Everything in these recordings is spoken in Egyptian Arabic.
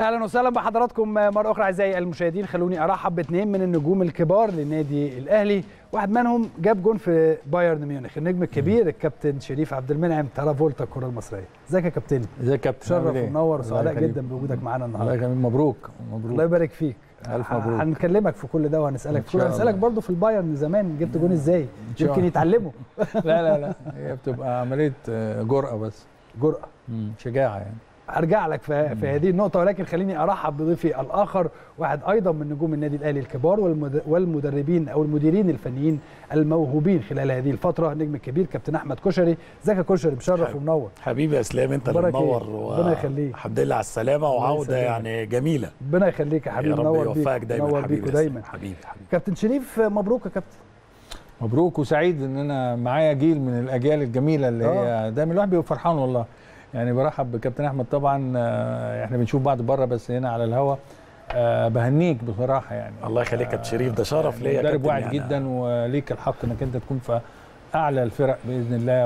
اهلا وسهلا بحضراتكم مره اخرى اعزائي المشاهدين خلوني ارحب باثنين من النجوم الكبار للنادي الاهلي واحد منهم جاب جون في بايرن ميونخ النجم الكبير الكابتن شريف عبد المنعم ترافولتا الكره المصريه ازيك يا كابتن ازيك يا كابتن شرف عامل ايه؟ ومنور الله وسعداء يخليك. جدا بوجودك معانا الله النهارده يخليك مبروك مبروك الله يبارك فيك ألف مبروك. هنكلمك في كل ده وهنسالك إن في كل شاء هنسالك الله. برضه في البايرن زمان جبت جون ازاي شاء يمكن الله. يتعلموا لا لا لا هي بتبقى عمليه آه، جرأه بس جرأه مم، شجاعه يعني ارجع لك في, في هذه النقطه ولكن خليني ارحب بضيفي الاخر واحد ايضا من نجوم النادي الاهلي الكبار والمد- والمدربين او المديرين الفنيين الموهوبين خلال هذه الفتره النجم الكبير كابتن احمد كشري ازيك يا كشري مشرف حبيبي. ومنور حبيبي يا اسلام انت اللي أخبارك إيه؟ منور ربنا يخليك. الحمد لله على السلامه وعوده يسلمك. يعني جميله ربنا يخليك يا يا حبيبي رب منور بيك يوفقك دايما منور حبيبي بيكوا يا إسلام. دايما حبيبي حبيبي كابتن شريف مبروك يا كابتن مبروك وسعيد ان انا معايا جيل من الاجيال الجميله اللي هي دايما الواحد بيبقى فرحان والله يعني برحب بكابتن احمد طبعا آه، احنا بنشوف بعض بره بس هنا على الهوا آه، بهنيك بصراحه يعني الله يخليك يا كابتن شريف ده شرف ليا يا مدرب كابتن واعد يعني. جدا وليك الحق انك انت تكون في اعلى الفرق باذن الله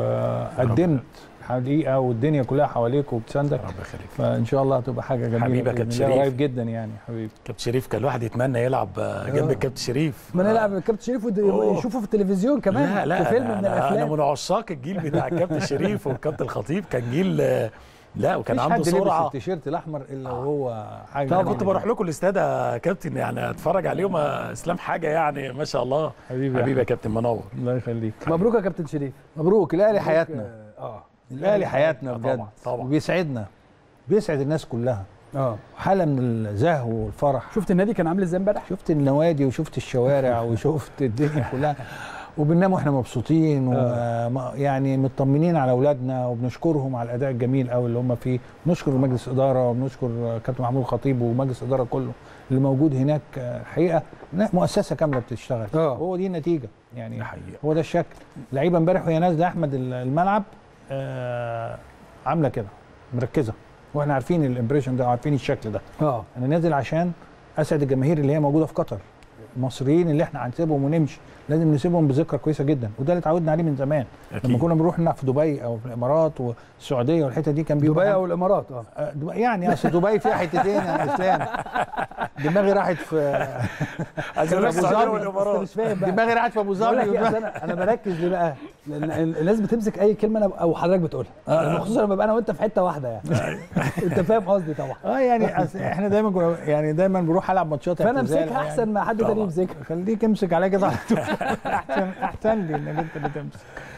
وقدمت حقيقه والدنيا كلها حواليك وبتساندك رب يخليك فان شاء الله هتبقى حاجه جميله حبيبي يا بإذن كابتن الله. شريف. قريب جدا يعني حبيبي كابتن شريف كان الواحد يتمنى يلعب آه، جنب الكابتن شريف ما آه. نلعب الكابتن شريف أوه. ويشوفوا في التلفزيون كمان لا لا في فيلم أنا- من أنا- انا الافلام من عشاق الجيل بتاع الكابتن شريف والكابتن الخطيب كان جيل آه، لا وكان مفيش عنده حد لبس سرعه التيشيرت الاحمر الا وهو حاجه انا جميلة كنت بروح جداً. لكم الاستاد يا كابتن يعني اتفرج عليهم آه، اسلام حاجه يعني ما شاء الله حبيبي حبيبي يا كابتن منور الله يخليك مبروك يا كابتن شريف مبروك الاهلي مبروك، حياتنا اه الاهلي حياتنا آه، بجد طبعاً، طبعاً. وبيسعدنا بيسعد الناس كلها اه حاله من الزهو والفرح شفت النادي كان عامل ازاي امبارح شفت النوادي وشفت الشوارع وشفت الدنيا كلها وبننام واحنا مبسوطين ويعني مطمنين على اولادنا وبنشكرهم على الاداء الجميل قوي اللي هم فيه بنشكر مجلس اداره وبنشكر كابتن محمود الخطيب ومجلس الاداره كله اللي موجود هناك آه، الحقيقه لا، مؤسسه كامله بتشتغل آه. هو دي النتيجه يعني ده حقيقة. هو ده الشكل لعيبه امبارح وهي نازله احمد الملعب آه عامله كده مركزه واحنا عارفين الامبريشن ده وعارفين الشكل ده اه انا نازل عشان اسعد الجماهير اللي هي موجوده في قطر المصريين اللي احنا هنسيبهم ونمشي لازم نسيبهم بذكرى كويسه جدا وده اللي اتعودنا عليه من زمان أكيد. لما كنا بنروح نلعب في دبي او في الامارات والسعوديه والحته دي كان بيبقى دبي او الامارات اه آه، دبي- يعني اصل دبي فيها حتتين يا اسلام دماغي راحت في عايزين كان نروح أبو السعودية ظبي. والامارات مش فاهم بقى دماغي راحت في ابو بقول لك ظبي إيه، أصل انا انا بركز ليه بقى؟ لان الناس بتمسك اي كلمه انا او حضرتك بتقولها آه. خصوصا لما ببقى انا وانت في حته واحده يعني انت فاهم قصدي طبعا اه يعني أصل احنا دايما كنا يعني دايما بنروح العب ماتشات فانا اعتزال امسكها يعني. احسن ما حد تاني طبعاً. يمسكها خليك امسك عليا كده على طول. احسن احسن لي انك انت اللي تمسك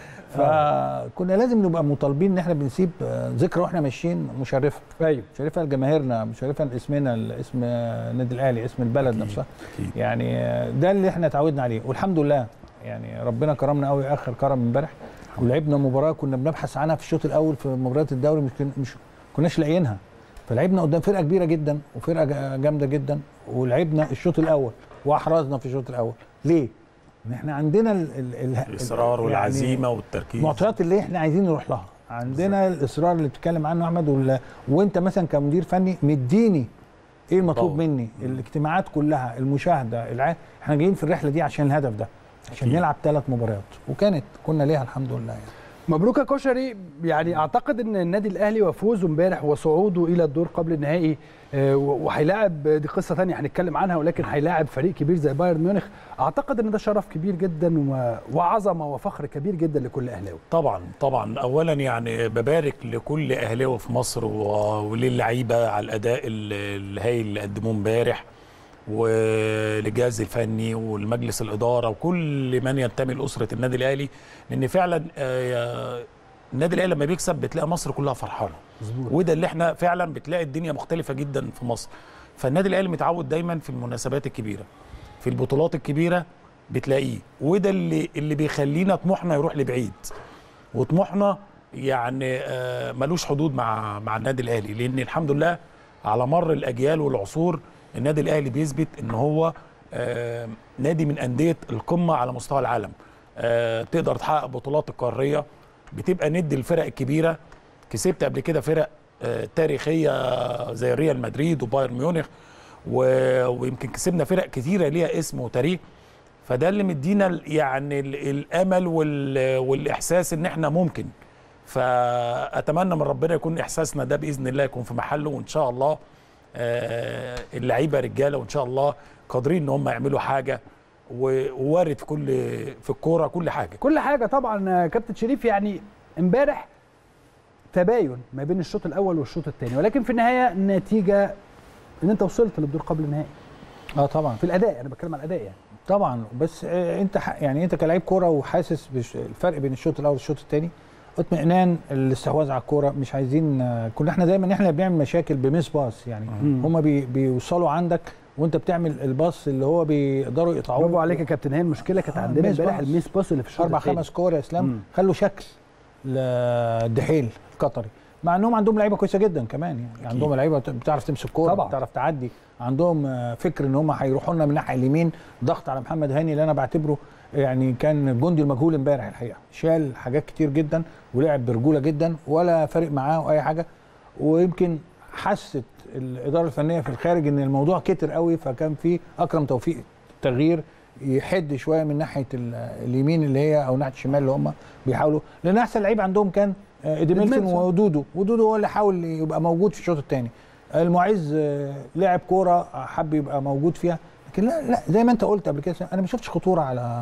فكنا لازم نبقى مطالبين ان احنا بنسيب آه، ذكرى واحنا ماشيين مشرفه ايوه مشرفه لجماهيرنا مشرفه لاسمنا اسم النادي الاهلي اسم البلد أكيد، نفسها أكيد. يعني آه، ده اللي احنا اتعودنا عليه والحمد لله يعني ربنا كرمنا قوي اخر كرم امبارح ولعبنا مباراه كنا بنبحث عنها في الشوط الاول في مباريات الدوري مش كن- مش كناش لاقيينها فلعبنا قدام فرقه كبيره جدا وفرقه جا- جامده جدا ولعبنا الشوط الاول واحرزنا في الشوط الاول ليه؟ ان احنا عندنا ال ال ال الاصرار يعني والعزيمه والتركيز المعطيات اللي احنا عايزين نروح لها عندنا الاصرار اللي بتتكلم عنه احمد وال... وانت مثلا كمدير فني مديني ايه المطلوب طبعا. مني الاجتماعات كلها المشاهده الع... احنا جايين في الرحله دي عشان الهدف ده عشان أكيد. نلعب ثلاث مباريات وكانت كنا ليها الحمد لله يعني. مبروك يا كشري يعني اعتقد ان النادي الاهلي وفوزه امبارح وصعوده الى الدور قبل النهائي آه، وهيلاعب دي قصه ثانيه هنتكلم عنها ولكن هيلاعب فريق كبير زي بايرن ميونخ اعتقد ان ده شرف كبير جدا و- وعظمه وفخر كبير جدا لكل اهلاوي طبعا طبعا اولا يعني ببارك لكل اهلاوي في مصر و- وللعيبه على الاداء ال- الهائل اللي قدموه امبارح وللجهاز الفني والمجلس الاداره وكل من ينتمي لاسره النادي الاهلي لان فعلا آه، النادي الاهلي لما بيكسب بتلاقي مصر كلها فرحانه وده اللي احنا فعلا بتلاقي الدنيا مختلفه جدا في مصر فالنادي الاهلي متعود دايما في المناسبات الكبيره في البطولات الكبيره بتلاقيه وده اللي اللي بيخلينا طموحنا يروح لبعيد وطموحنا يعني آه، ملوش حدود مع مع النادي الاهلي لان الحمد لله على مر الاجيال والعصور النادي الاهلي بيثبت ان هو آه، نادي من انديه القمه على مستوى العالم آه، تقدر تحقق بطولات القاريه بتبقى ند الفرق الكبيره كسبت قبل كده فرق آه، تاريخيه زي ريال مدريد وبايرن ميونخ و- ويمكن كسبنا فرق كتيره ليها اسم وتاريخ فده اللي مدينا ال- يعني ال- الامل وال- والاحساس ان احنا ممكن فاتمنى من ربنا يكون احساسنا ده باذن الله يكون في محله وان شاء الله آه، اللعيبه رجاله وان شاء الله قادرين ان هم يعملوا حاجه و- ووارد في كل في الكوره كل حاجه كل حاجه طبعا آه، كابتن شريف يعني امبارح تباين ما بين الشوط الاول والشوط الثاني ولكن في النهايه النتيجه ان انت وصلت للدور قبل النهائي اه طبعا في الاداء انا بتكلم عن الاداء يعني طبعا بس آه، انت ح- يعني انت كلاعب كوره وحاسس بالفرق بين الشوط الاول والشوط الثاني اطمئنان الاستحواذ على الكوره مش عايزين آه، كنا احنا دايما احنا بنعمل مشاكل بميس باس يعني مم. هم بي بيوصلوا عندك وانت بتعمل الباص اللي هو بيقدروا يقطعوه برافو عليك يا كابتن هي المشكله كانت آه، عندنا الميس امبارح باص. الميس باص اللي في الشوط اربع التاني. خمس كور يا اسلام مم. خلوا شكل للدحيل القطري مع انهم عندهم لعيبه كويسه جدا كمان يعني أكيد. عندهم لعيبه بتعرف تمسك كوره طبعا. بتعرف تعدي عندهم آه، فكر ان هم هيروحوا لنا من الناحيه اليمين ضغط على محمد هاني اللي انا بعتبره يعني كان جندي المجهول امبارح الحقيقه شال حاجات كتير جدا ولعب برجوله جدا ولا فارق معاه اي حاجه ويمكن حست الاداره الفنيه في الخارج ان الموضوع كتر قوي فكان في اكرم توفيق تغيير يحد شويه من ناحيه ال- اليمين اللي هي او ناحيه الشمال اللي هم بيحاولوا لان احسن لعيب عندهم كان آه، ايديميلسون إيديميلسون. ودودو ودودو هو اللي حاول يبقى موجود في الشوط الثاني المعز آه، لعب كوره حب يبقى موجود فيها لكن لا لا زي ما انت قلت قبل كده انا ما شفتش خطوره على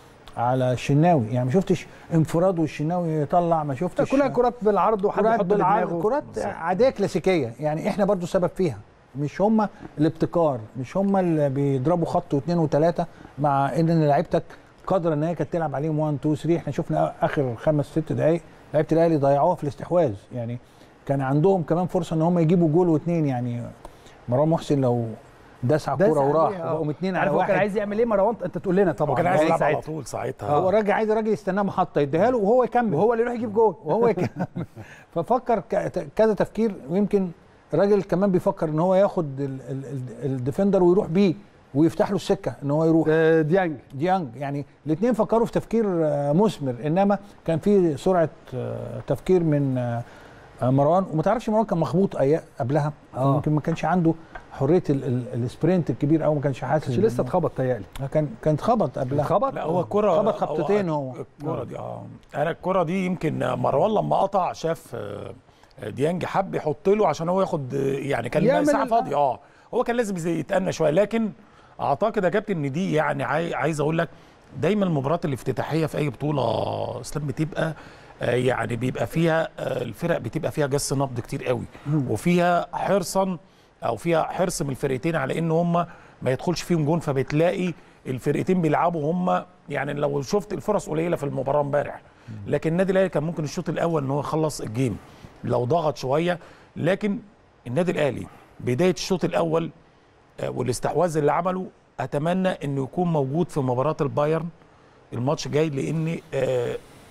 على الشناوي يعني ما شفتش انفراد والشناوي يطلع ما شفتش كلها كرات بالعرض وحد كرات يحط بالعرض بدماغه كرات عاديه كلاسيكيه يعني احنا برضو سبب فيها مش هم الابتكار مش هم اللي بيضربوا خط واثنين وثلاثه مع ان لعيبتك قادره ان هي كانت تلعب عليهم 1 2 3 احنا شفنا اخر خمس ست دقائق لعيبه الاهلي ضيعوها في الاستحواذ يعني كان عندهم كمان فرصه ان هم يجيبوا جول واثنين يعني مروان محسن لو داس على داس الكوره وراح عليها، آه. وبقوا اثنين على عارف هو واحد كان عايز يعمل ايه مروان انت تقول لنا طبعا هو كان عايز يعني يلعب على ساعتها. طول ساعتها هو الراجل عايز الراجل يستناه محطه يديها له وهو يكمل وهو اللي يروح يجيب جول وهو يكمل ففكر ك- كذا تفكير ويمكن الراجل كمان بيفكر ان هو ياخد ال- ال- ال- الديفندر ويروح بيه ويفتح له السكه ان هو يروح آه، ديانج ديانج يعني الاثنين فكروا في تفكير آه، مثمر انما كان في سرعه آه، تفكير من آه، آه، مروان وما تعرفش مروان كان مخبوط أي قبلها آه. يمكن ما كانش عنده حريه ال- ال- السبرنت الكبير قوي ما كانش حاسس مش لسه بالموضوع. اتخبط تهيألي كان كان اتخبط قبلها اتخبط لا هو الكرة خبط خبطتين هو. الكرة دي اه انا الكرة دي يمكن مروان لما قطع شاف آه، ديانج حب يحط له عشان هو ياخد آه، يعني كان يعمل مساحة ال- فاضية اه هو كان لازم زي يتأنى شوية لكن اعتقد يا كابتن ان دي يعني عاي- عايز اقول لك دايما المباريات الافتتاحية في اي بطولة اسلام بتبقى آه، يعني بيبقى فيها آه، الفرق بتبقى فيها جس نبض كتير قوي وفيها حرصا او فيها حرص من الفرقتين على ان هم ما يدخلش فيهم جون فبتلاقي الفرقتين بيلعبوا هم يعني لو شفت الفرص قليله في المباراه امبارح لكن النادي الاهلي كان ممكن الشوط الاول ان هو يخلص الجيم لو ضغط شويه لكن النادي الاهلي بدايه الشوط الاول آه، والاستحواذ اللي عمله اتمنى انه يكون موجود في مباراه البايرن الماتش جاي لان آه،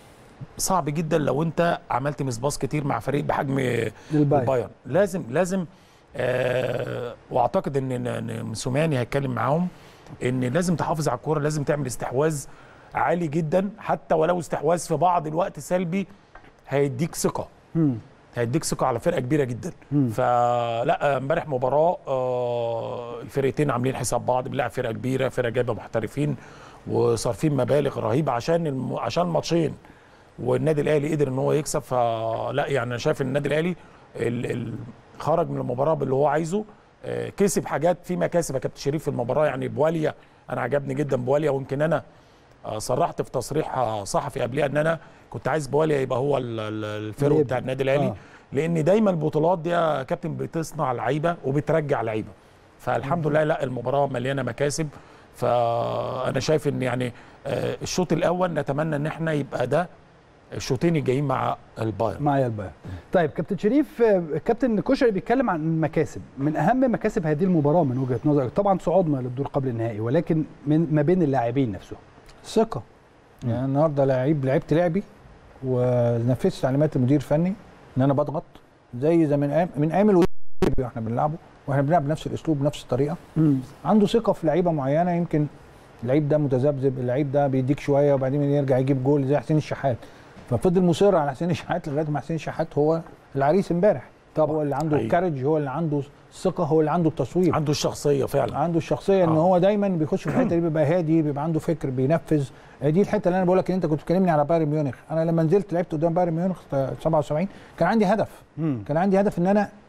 صعب جدا لو انت عملت مسباص كتير مع فريق بحجم للبايرن. البايرن لازم لازم آه واعتقد ان إن موسوماني هيتكلم معاهم ان لازم تحافظ على الكوره لازم تعمل استحواذ عالي جدا حتى ولو استحواذ في بعض الوقت سلبي هيديك ثقه مم. هيديك ثقه على فرقه كبيره جدا فلا امبارح مباراه آه الفرقتين عاملين حساب بعض بنلعب فرقه كبيره فرقه جايبه محترفين وصارفين مبالغ رهيبه عشان الم... عشان ماتشين والنادي الاهلي قدر ان هو يكسب فلا يعني انا شايف ان النادي الاهلي ال... ال... خرج من المباراه باللي هو عايزه آه، كسب حاجات في مكاسب يا كابتن شريف في المباراه يعني بواليا انا عجبني جدا بواليا ويمكن انا آه، صرحت في تصريح آه، صحفي قبلها ان انا كنت عايز بواليا يبقى هو ال- ال- الفيرو اللي بتاع يبدأ. النادي الاهلي آه. لان دايما البطولات دي يا كابتن بتصنع لعيبه وبترجع لعيبه فالحمد لله لا المباراه مليانه مكاسب فانا شايف ان يعني آه، الشوط الاول نتمنى ان احنا يبقى ده الشوطين الجايين مع البايرن معايا البايرن طيب كابتن شريف آه، كابتن كشري بيتكلم عن المكاسب من اهم مكاسب هذه المباراه من وجهه نظرك طبعا صعودنا للدور قبل النهائي ولكن من ما بين اللاعبين نفسهم ثقه يعني النهارده لعيب لعبت لعبي ونفذت تعليمات المدير الفني ان انا بضغط زي زي من ايام من ايام الوداد واحنا بنلعبه واحنا بنلعب بنفس الاسلوب بنفس الطريقه عنده ثقه في لعيبه معينه يمكن اللعيب ده متذبذب اللعيب ده بيديك شويه وبعدين يرجع يجيب جول زي حسين الشحات ففضل مصر على حسين الشحات لغايه ما حسين الشحات هو العريس امبارح طبعا. هو اللي عنده حقيقي. الكارج هو اللي عنده الثقه هو اللي عنده التصوير عنده الشخصيه فعلا عنده الشخصيه ان آه. هو دايما بيخش في الحته دي بيبقى هادي بيبقى عنده فكر بينفذ دي الحته اللي انا بقول لك ان انت كنت بتكلمني على بايرن ميونخ انا لما نزلت لعبت قدام بايرن ميونخ 77 كان عندي هدف مم. كان عندي هدف ان انا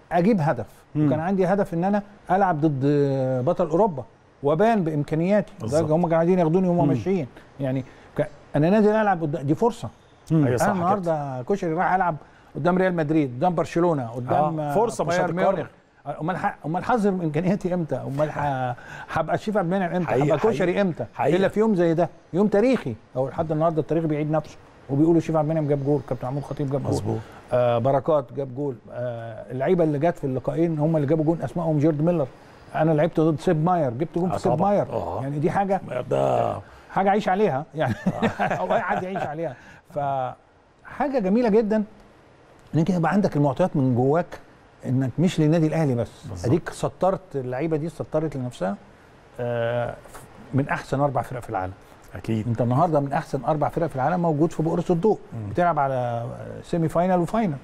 اجيب هدف مم. وكان عندي هدف ان انا العب ضد بطل اوروبا وابان بامكانياتي بالظبط. لدرجة هم كانوا عايزين ياخدوني وهم مم. ماشيين يعني ك- انا نازل العب قدام دي فرصه مم. أيوة صح انا كده. النهارده كشري رايح العب قدام ريال مدريد قدام برشلونه قدام آه، فرصة مش بايرن هتتكرر. ميونخ. امال ح- امال حظر امكانياتي امتى؟ امال ح- هبقى شريف عبد المنعم امتى؟ حقيقة- هبقى كشري حقيقة. امتى؟ حقيقة. الا في يوم زي ده يوم تاريخي او لحد النهارده التاريخ بيعيد نفسه وبيقولوا شريف عبد المنعم جاب جول كابتن محمود خطيب جاب جول مظبوط آه بركات جاب جول آه اللعيبه اللي جت في اللقاءين هم اللي جابوا جول اسمائهم جيرد ميلر انا لعبت ضد سيب ماير جبت جول آه في سيب طبعاً. ماير آه. يعني دي حاجه ده حاجه عيش عليها يعني او اي حد يعيش عليها فحاجه جميله جدا انك يبقى عندك المعطيات من جواك انك مش للنادي الاهلي بس بالظبط. اديك سطرت اللعيبه دي سطرت لنفسها آه، من احسن اربع فرق في العالم اكيد انت النهارده من احسن اربع فرق في العالم موجود في بؤرة الضوء مم. بتلعب على سيمي فاينال وفاينال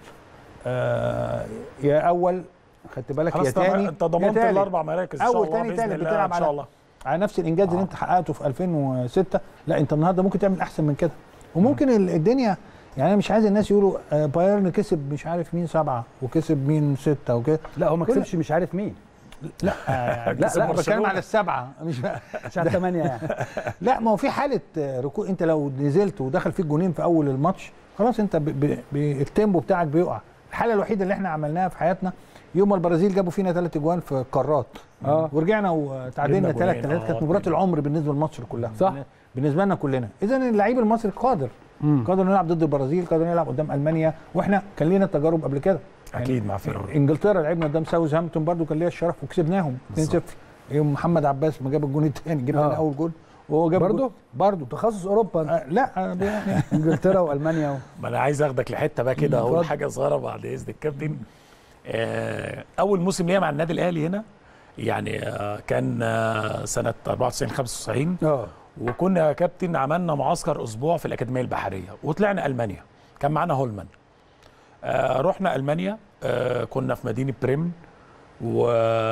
آه يا اول خدت بالك يا خلاص تاني انت ضمنت يا تالت. الاربع مراكز ان شاء أول الله تاني بإذن تالت الله بتلعب ان شاء على- الله على نفس الانجاز اللي آه. انت حققته في 2006 لا انت النهارده ممكن تعمل احسن من كده وممكن ال- الدنيا يعني انا مش عايز الناس يقولوا آه، بايرن كسب مش عارف مين سبعه وكسب مين سته وكده لا هو ما كل- كسبش مش عارف مين لا آه، لا كسب لا بتكلم برشلونة. على السبعه مش عشان ثمانية يعني لا ما هو في حاله آه، ركوع انت لو نزلت ودخل فيك جونين في اول الماتش خلاص انت ب... ب... ب... التيمبو بتاعك بيقع الحاله الوحيده اللي احنا عملناها في حياتنا يوم ما البرازيل جابوا فينا ثلاث اجوان في القارات اه ورجعنا وتعادلنا جبنا 3 جولين. 3 كانت آه، مباراه جميل. العمر بالنسبه لمصر كلها صح. بالنسبه لنا كلنا اذا اللعيب المصري قادر مم. قادر نلعب ضد البرازيل قادر نلعب قدام المانيا واحنا كان لنا تجارب قبل كده اكيد مع فرق انجلترا لعبنا قدام ساوثهامبتون برضو كان ليا الشرف وكسبناهم 2-0 بالظبط. يوم محمد عباس ما جاب الجون الثاني جبنا آه. لنا اول جول وهو جاب برضو؟ جول- برضو تخصص اوروبا آه لا آه، يعني انجلترا والمانيا و... ما انا عايز اخدك لحته بقى كده اقول اتفضل. حاجه صغيره بعد اذن الكابتن آه، اول موسم ليا مع النادي الاهلي هنا يعني آه، كان آه، سنه 94 95 اه وكنا يا كابتن عملنا معسكر اسبوع في الاكاديميه البحريه وطلعنا المانيا كان معانا هولمان آه رحنا المانيا آه كنا في مدينه بريم و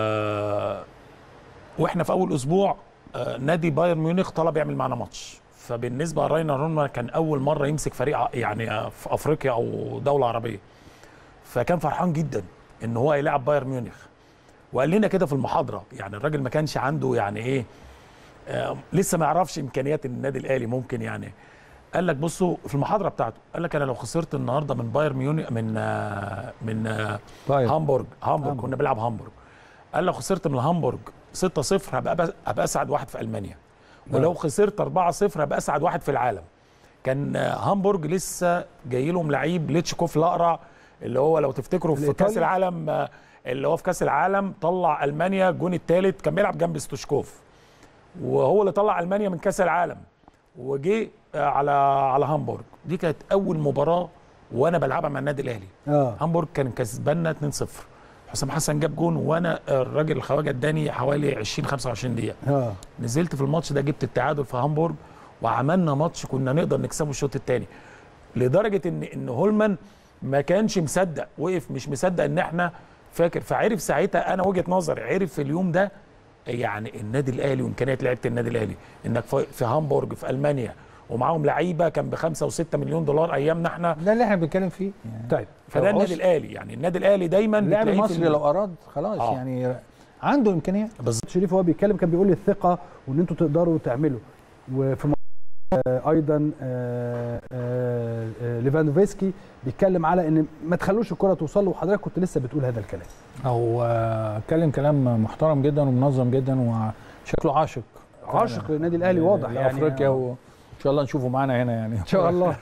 واحنا في اول اسبوع آه نادي بايرن ميونخ طلب يعمل معانا ماتش فبالنسبه لراينر هولمان كان اول مره يمسك فريق ع- يعني آه، في افريقيا او دوله عربيه فكان فرحان جدا ان هو يلعب بايرن ميونخ وقال لنا كده في المحاضره يعني الراجل ما كانش عنده يعني ايه آه، لسه ما يعرفش امكانيات النادي الاهلي ممكن يعني قال لك بصوا في المحاضره بتاعته قال لك انا لو خسرت النهارده من بايرن ميونخ من آه، من آه، طيب هامبورج هامبورج هامبورج. كنا بنلعب هامبورج قال لو خسرت من هامبورج 6-0 هبقى بس- هبقى اسعد واحد في المانيا ولو خسرت 4-0 هبقى اسعد واحد في العالم كان آه، هامبورج لسه جاي لهم لعيب ليتشكوف الاقرع اللي هو لو تفتكروا في الإيطالي؟ كاس العالم آه، اللي هو في كاس العالم طلع المانيا الجون الثالث كان بيلعب جنب ستوشكوف وهو اللي طلع المانيا من كاس العالم وجه آه، على على هامبورج دي كانت اول مباراه وانا بلعبها مع النادي الاهلي اه هامبورج كان كسباننا 2-0 حسام حسن جاب جون وانا الراجل الخواجه اداني حوالي 20 25 دقيقه اه نزلت في الماتش ده جبت التعادل في هامبورج وعملنا ماتش كنا نقدر نكسبه الشوط الثاني لدرجه ان ان هولمان ما كانش مصدق وقف مش مصدق ان احنا فاكر فعرف ساعتها انا وجهه نظري عرف في اليوم ده يعني النادي الاهلي وامكانيات لعيبه النادي الاهلي انك في في هامبورج في المانيا ومعاهم لعيبه كان بخمسة وستة مليون دولار ايامنا احنا ده اللي احنا بنتكلم فيه يعني طيب فده فهو النادي الاهلي يعني النادي الاهلي دايما اللاعب بتلاقيه في المصري ال- لو اراد خلاص آه. يعني عنده امكانيات شريف وهو بيتكلم كان بيقول الثقه وان انتوا تقدروا تعملوا وفي م- آه، ايضا آه، آه، آه، ليفاندوفسكي بيتكلم على ان ما تخلوش الكره توصل له وحضرتك كنت لسه بتقول هذا الكلام هو اتكلم كلام محترم جدا ومنظم جدا وشكله عاشق عاشق للنادي الاهلي واضح يعني افريقيا وان شاء الله نشوفه معانا هنا يعني ان شاء الله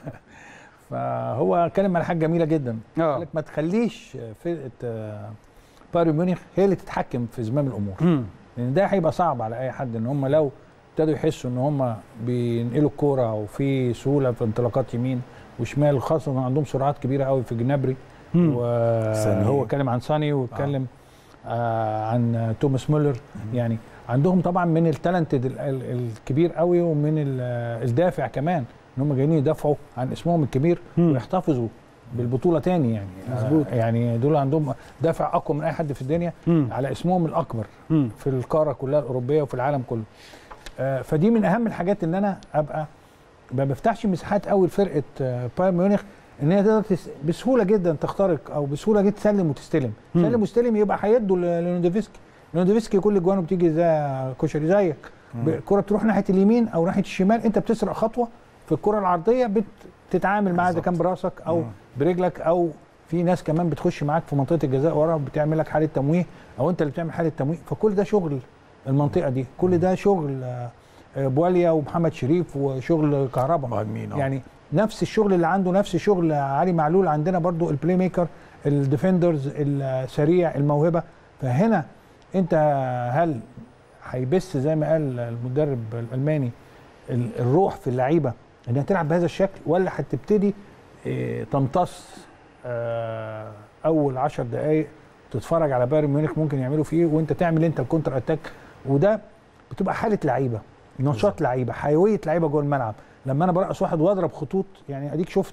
فهو اتكلم على حاجه جميله جدا قال اه لك ما تخليش فرقه آه، بايرن ميونخ هي اللي تتحكم في زمام الامور مم. لان ده هيبقى صعب على اي حد ان هم لو ابتدوا يحسوا ان هم بينقلوا الكوره وفي سهوله في انطلاقات يمين وشمال خاصه ان عندهم سرعات كبيره قوي في جنابري مم. ساني. وهو اتكلم عن ساني واتكلم آه عن توماس مولر يعني عندهم طبعا من التالنتد ال- ال- الكبير قوي ومن ال- الدافع كمان ان هم جايين يدافعوا عن اسمهم الكبير مم. ويحتفظوا بالبطوله تاني يعني مظبوط. آه يعني دول عندهم دافع اقوى من اي حد في الدنيا مم. على اسمهم الاكبر مم. في القاره كلها الاوروبيه وفي العالم كله آه، فدي من اهم الحاجات ان انا ابقى ما بفتحش مساحات قوي لفرقه آه، بايرن ميونخ ان هي تقدر تس... بسهوله جدا تخترق او بسهوله جدا تسلم وتستلم مم. تسلم وتستلم يبقى هيدوا ل- لنودوفسكي نودوفسكي كل جوانه بتيجي زي كشري زيك ب- الكره بتروح ناحيه اليمين او ناحيه الشمال انت بتسرق خطوه في الكره العرضيه بتتعامل معاها اذا كان براسك او برجلك او في ناس كمان بتخش معاك في منطقه الجزاء ورا بتعمل لك حاله تمويه او انت اللي بتعمل حاله تمويه فكل ده شغل المنطقه دي كل ده شغل آه، آه، بواليا ومحمد شريف وشغل كهربا مهاجمين آه. يعني نفس الشغل اللي عنده نفس شغل علي معلول عندنا برضو البلاي ميكر الديفندرز السريع الموهبه فهنا انت هل هيبث زي ما قال المدرب الالماني ال- الروح في اللعيبه انها تلعب بهذا الشكل ولا هتبتدي إيه، تمتص آه، اول عشر دقائق تتفرج على بايرن ميونخ ممكن يعملوا فيه وانت تعمل انت الكونتر اتاك وده بتبقى حاله لعيبه نشاط لعيبه حيويه لعيبه جوه الملعب لما انا برقص واحد واضرب خطوط يعني اديك شفت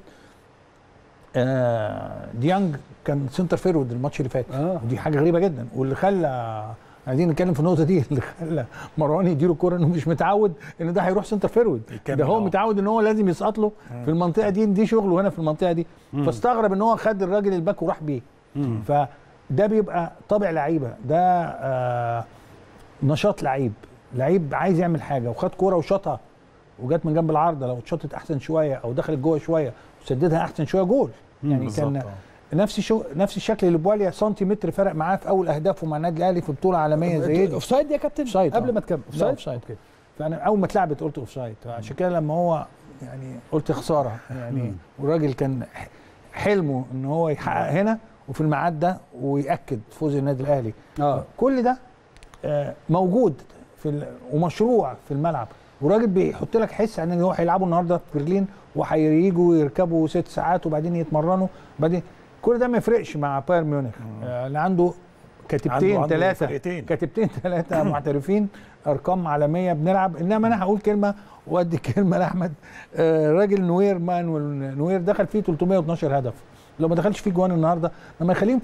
آه ديانج كان سنتر فيرود الماتش اللي فات اه ودي حاجه غريبه جدا واللي خلى عايزين نتكلم في النقطه دي اللي خلى مروان يديله الكوره انه مش متعود ان ده هيروح سنتر فيرود يكمل ده هو آه. متعود ان هو لازم يسقط له في المنطقه دي دي شغله هنا في المنطقه دي فاستغرب ان هو خد الراجل الباك وراح بيه مم. فده بيبقى طابع لعيبه ده آه نشاط لعيب لعيب عايز يعمل حاجه وخد كوره وشاطها وجت من جنب العارضه لو اتشاطت احسن شويه او دخلت جوه شويه وسددها احسن شويه جول يعني بالظبط، كان آه. نفس شو نفس الشكل اللي بواليا سنتيمتر فرق معاه في اول اهدافه مع النادي الاهلي في بطوله عالميه زي دي اوف سايد يا كابتن أوفسايد، قبل آه. ما تكمل لا اوفسايد فانا اول ما اتلعبت قلت اوفسايد عشان كده لما هو يعني قلت خساره يعني والراجل كان ح- حلمه ان هو يحقق هنا وفي الميعاد ده وياكد فوز النادي الاهلي اه كل ده آه، موجود في ال- ومشروع في الملعب وراجل بيحط لك حس ان هو هيلعبوا النهارده في برلين وهييجوا يركبوا ست ساعات وبعدين يتمرنوا بعدين كل ده ما يفرقش مع بايرن ميونخ آه، اللي عنده كتيبتين عنده- عنده ثلاثه فرقتين. كتيبتين ثلاثه محترفين ارقام عالميه بنلعب انما انا هقول كلمه وادي كلمه لاحمد آه، راجل نوير مانويل نوير دخل فيه 312 هدف لو ما دخلش فيه جوان النهارده لما يخليهم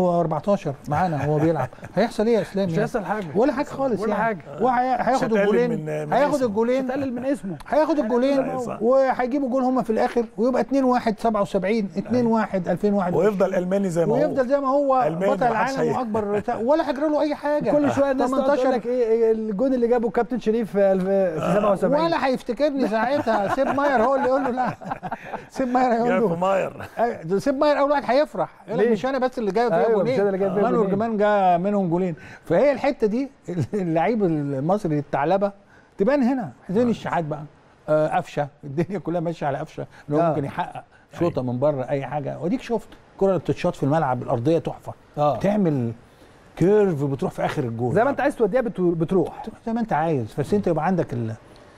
314 معانا وهو بيلعب هيحصل ايه يا اسلام مش يعني؟ هيحصل حاجه ولا حاجه خالص ولا يعني. حاجة. وهياخد مش هتقلل الجولين من- من هياخد اسمه. الجولين تقلل من اسمه هياخد الجولين أيوة صح. وهيجيبوا جول هم في الاخر ويبقى 2 1 77 2 1 2001 ويفضل الماني زي ما هو ويفضل زي ما هو ألماني بطل محدش العالم هي- واكبر تا- ولا هيجرى له اي حاجه كل شويه الناس تقعد تقول 18 لك ايه إيه الجون اللي جابه كابتن شريف في الف- في 77 ولا هيفتكرني ساعتها سيب ماير هو اللي يقول له لا سيب ماير هيقول جاي في له ماير أيوة، ده سيب ماير اول واحد هيفرح يقول لك ليه؟ مش انا بس اللي جاي فيها أيوة، جولين مش أنا اللي جايب فيها مانويل جولين. كمان جا منهم جولين فهي الحته دي اللعيب المصري الثعلبه تبان هنا حسين الشحات بقى آه، قفشه الدنيا كلها ماشيه على قفشه ان هو آه. ممكن يحقق شوطه من بره اي حاجه واديك شفت الكره اللي بتتشاط في الملعب الارضيه تحفه اه تعمل كيرف بتروح في اخر الجول زي ما انت عايز توديها بتو- بتروح تروح زي ما انت عايز بس انت يبقى عندك ال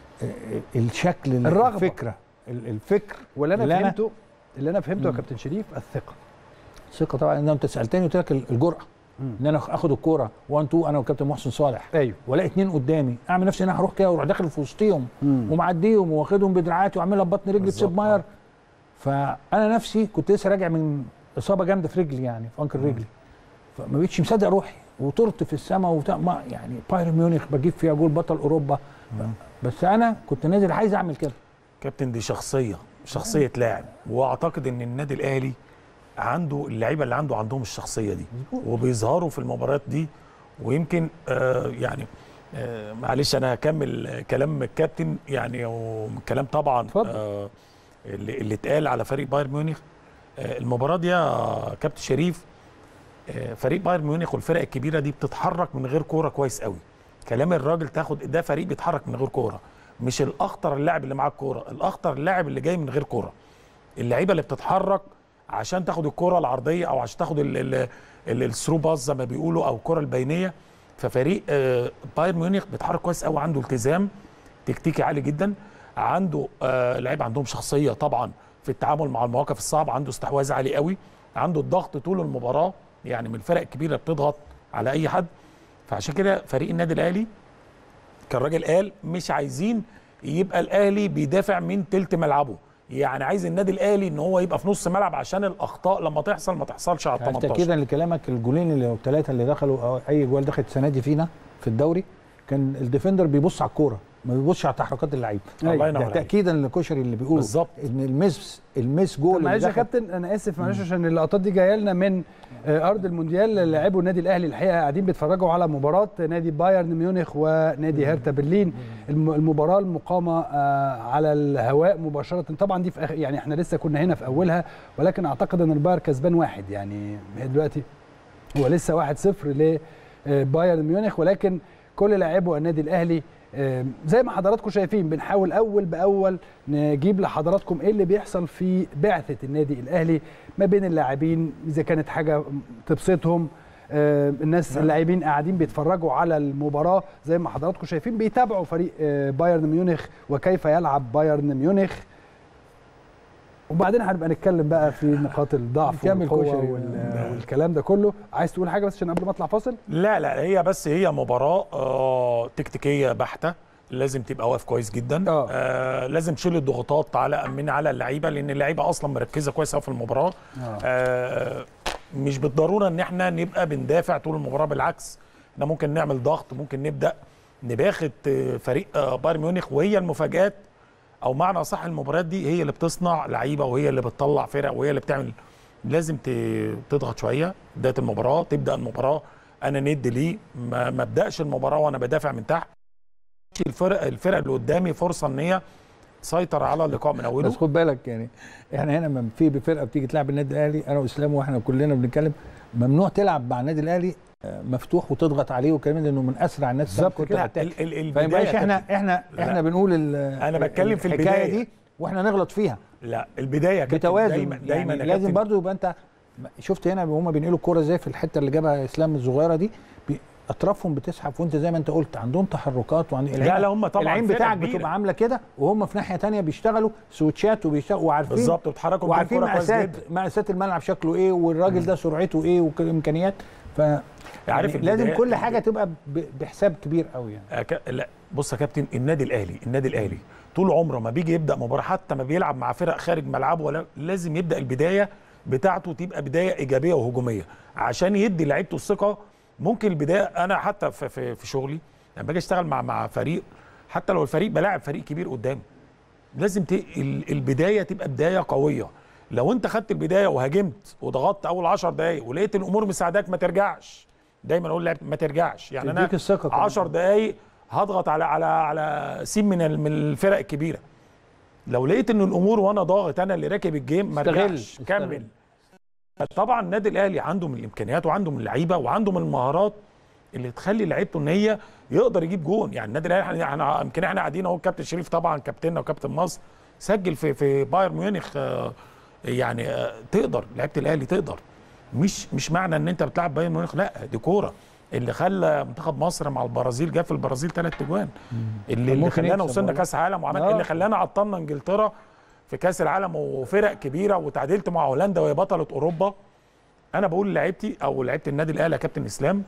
الشكل الرغبة. الفكره ال- الفكر واللي انا اللي أنا- فهمته اللي انا فهمته يا كابتن شريف الثقه ثقه طبعا ان انت سالتني قلت لك الجرأه مم. ان انا اخد الكوره 1 2 انا وكابتن محسن صالح ايوه والاقي اتنين قدامي اعمل نفسي ان انا هروح كده واروح داخل في وسطيهم مم. ومعديهم واخدهم بدراعاتي واعملها ببطن رجلي بالظبط، بسيب ماير فانا نفسي كنت لسه راجع من اصابه جامده في رجلي يعني في انكر رجلي فما بقتش مصدق روحي وطرت في السماء وبتاع ما يعني بايرن ميونخ بجيب فيها جول بطل اوروبا بس انا كنت نازل عايز اعمل كده كابتن دي شخصيه شخصيه لاعب واعتقد ان النادي الاهلي عنده اللعيبه اللي عنده عندهم الشخصيه دي وبيظهروا في المباريات دي ويمكن آه يعني آه معلش انا هكمل كلام الكابتن يعني وكلام طبعا اتفضل. آه اللي, اللي اتقال على فريق بايرن ميونخ آه المباراه دي يا كابتن شريف آه فريق بايرن ميونخ والفرق الكبيره دي بتتحرك من غير كوره كويس قوي كلام الراجل تاخد ده فريق بيتحرك من غير كوره مش الاخطر اللاعب اللي معاه الكوره الاخطر اللاعب اللي جاي من غير كوره اللعيبه اللي بتتحرك عشان تاخد الكره العرضيه او عشان تاخد ال- ال- ال- الثرو باص زي ما بيقولوا او الكره البينيه ففريق آه، بايرن ميونخ بيتحرك كويس قوي عنده التزام تكتيكي عالي جدا عنده آه، لعيبه عندهم شخصيه طبعا في التعامل مع المواقف الصعبه عنده استحواذ عالي قوي عنده الضغط طول المباراه يعني من الفرق الكبيره بتضغط على اي حد فعشان كده فريق النادي الاهلي كان الراجل قال مش عايزين يبقى الاهلي بيدافع من تلت ملعبه يعني عايز النادي الاهلي ان هو يبقى في نص ملعب عشان الاخطاء لما تحصل ما تحصلش على ال 18 تاكيدا لكلامك الجولين اللي الثلاثه اللي دخلوا او اي جوال دخلت السنه دي فينا في الدوري كان الديفندر بيبص على الكوره ما بيبصش على تحركات اللعيب أيوة. الله ينور ده عليك تاكيدا للكشري اللي بيقوله بالظبط. ان المس المس طب جول اللي معلش يا دخل- كابتن انا اسف معلش عشان اللقطات دي جايه لنا من آه، ارض المونديال اللي لعبوا النادي الاهلي الحقيقه قاعدين بيتفرجوا على مباراه نادي بايرن ميونخ ونادي هيرتا برلين الم- المباراه المقامه آه، على الهواء مباشره طبعا دي في آخر يعني احنا لسه كنا هنا في اولها ولكن اعتقد ان البايرن كسبان واحد يعني هي دلوقتي هو لسه 1-0 لبايرن ميونخ ولكن كل لاعبو النادي الاهلي آه، زي ما حضراتكم شايفين بنحاول اول باول نجيب لحضراتكم ايه اللي بيحصل في بعثه النادي الاهلي ما بين اللاعبين اذا كانت حاجه تبسطهم آه، الناس اللاعبين قاعدين بيتفرجوا على المباراه زي ما حضراتكم شايفين بيتابعوا فريق آه، بايرن ميونخ وكيف يلعب بايرن ميونخ وبعدين هنبقى نتكلم بقى في نقاط الضعف نكمل والقوه كشري. وال- والكلام ده كله عايز تقول حاجه بس عشان قبل ما اطلع فاصل لا لا هي بس هي مباراة آه تكتيكية بحتة لازم تبقى واقف كويس جدا آه. آه لازم تشيل الضغوطات على من على اللعيبه لان اللعيبه اصلا مركزه كويس قوي في المباراه آه. آه مش بالضروره ان احنا نبقى بندافع طول المباراه بالعكس احنا ممكن نعمل ضغط ممكن نبدا نباخت آه، فريق آه، بايرن ميونخ وهي المفاجات او معنى صح المباريات دي هي اللي بتصنع لعيبه وهي اللي بتطلع فرق وهي اللي بتعمل لازم ت- تضغط شويه بدايه المباراه تبدا المباراه انا ند ليه ما ما ابداش المباراه وانا بدافع من تحت الفرق الفرق اللي قدامي فرصه ان هي تسيطر على اللقاء من اوله بس خد بالك يعني احنا هنا لما في بفرقه بتيجي تلعب النادي الاهلي انا واسلام واحنا كلنا بنتكلم ممنوع تلعب مع النادي الاهلي آه، مفتوح وتضغط عليه والكلام ده لانه من اسرع الناس بالظبط كنت كده. هتاك ال- ال- فما يبقاش البداية احنا كابتن. احنا لا. احنا بنقول ال- أنا بتكلم في الحكايه البداية. دي واحنا نغلط فيها لا البدايه يا كابتن بتوازن دايما دايما يعني يا لازم كابتن برضو يبقى انت شفت هنا وهم بينقلوا الكوره ازاي في الحته اللي جابها اسلام الصغيره دي بي- اطرافهم بتسحب وانت زي ما انت قلت عندهم تحركات وعند لا لا هم طبعا العين فرقة بتاعك كبيرة. بتبقى عامله كده وهم في ناحيه تانية بيشتغلوا سويتشات وبيشتغلوا وعارفين بالظبط وبيتحركوا وعارفين بدون كرة كويس مقاسات جدا. مقاسات الملعب شكله ايه والراجل ده سرعته ايه والامكانيات ف عارف يعني لازم البداية- كل حاجه تبقى ب- بحساب كبير قوي يعني أك... لا بص يا كابتن النادي الاهلي النادي الاهلي طول عمره ما بيجي يبدا مباراه حتى ما بيلعب مع فرق خارج ملعبه ولا لازم يبدا البدايه بتاعته تبقى بدايه ايجابيه وهجوميه عشان يدي لعيبته الثقه ممكن البدايه انا حتى في في, في شغلي لما باجي اشتغل مع مع فريق حتى لو الفريق بلاعب فريق كبير قدامي لازم ت... ال- البدايه تبقى بدايه قويه لو انت خدت البدايه وهاجمت وضغطت اول 10 دقائق ولقيت الامور مساعداك ما ترجعش دايما اقول لعيبة ما ترجعش يعني انا تديك الثقة كمان. 10 دقائق هضغط على على على سين من ال- من الفرق الكبيره لو لقيت ان الامور وانا ضاغط انا اللي راكب الجيم ما استغل، ارجعش استغل. كمل طبعا النادي الاهلي عنده من الامكانيات وعنده من اللعيبه وعنده من المهارات اللي تخلي لعيبته ان هي يقدر يجيب جون يعني النادي الاهلي احنا- احنا يمكن احنا قاعدين اهو الكابتن شريف طبعا كابتننا وكابتن مصر سجل في في بايرن ميونخ آه، يعني آه، تقدر لعيبه الاهلي تقدر مش مش معنى ان انت بتلعب بايرن ميونخ لا دي كوره اللي خلى منتخب مصر مع البرازيل جاب في البرازيل ثلاث اجوان اللي, اللي ممكن خلانا يكسب وصلنا والله. كاس عالم وعمل آه. اللي خلانا عطلنا انجلترا في كاس العالم وفرق كبيره وتعادلت مع هولندا وهي بطله اوروبا انا بقول لعيبتي او لعيبه النادي الاهلي يا كابتن اسلام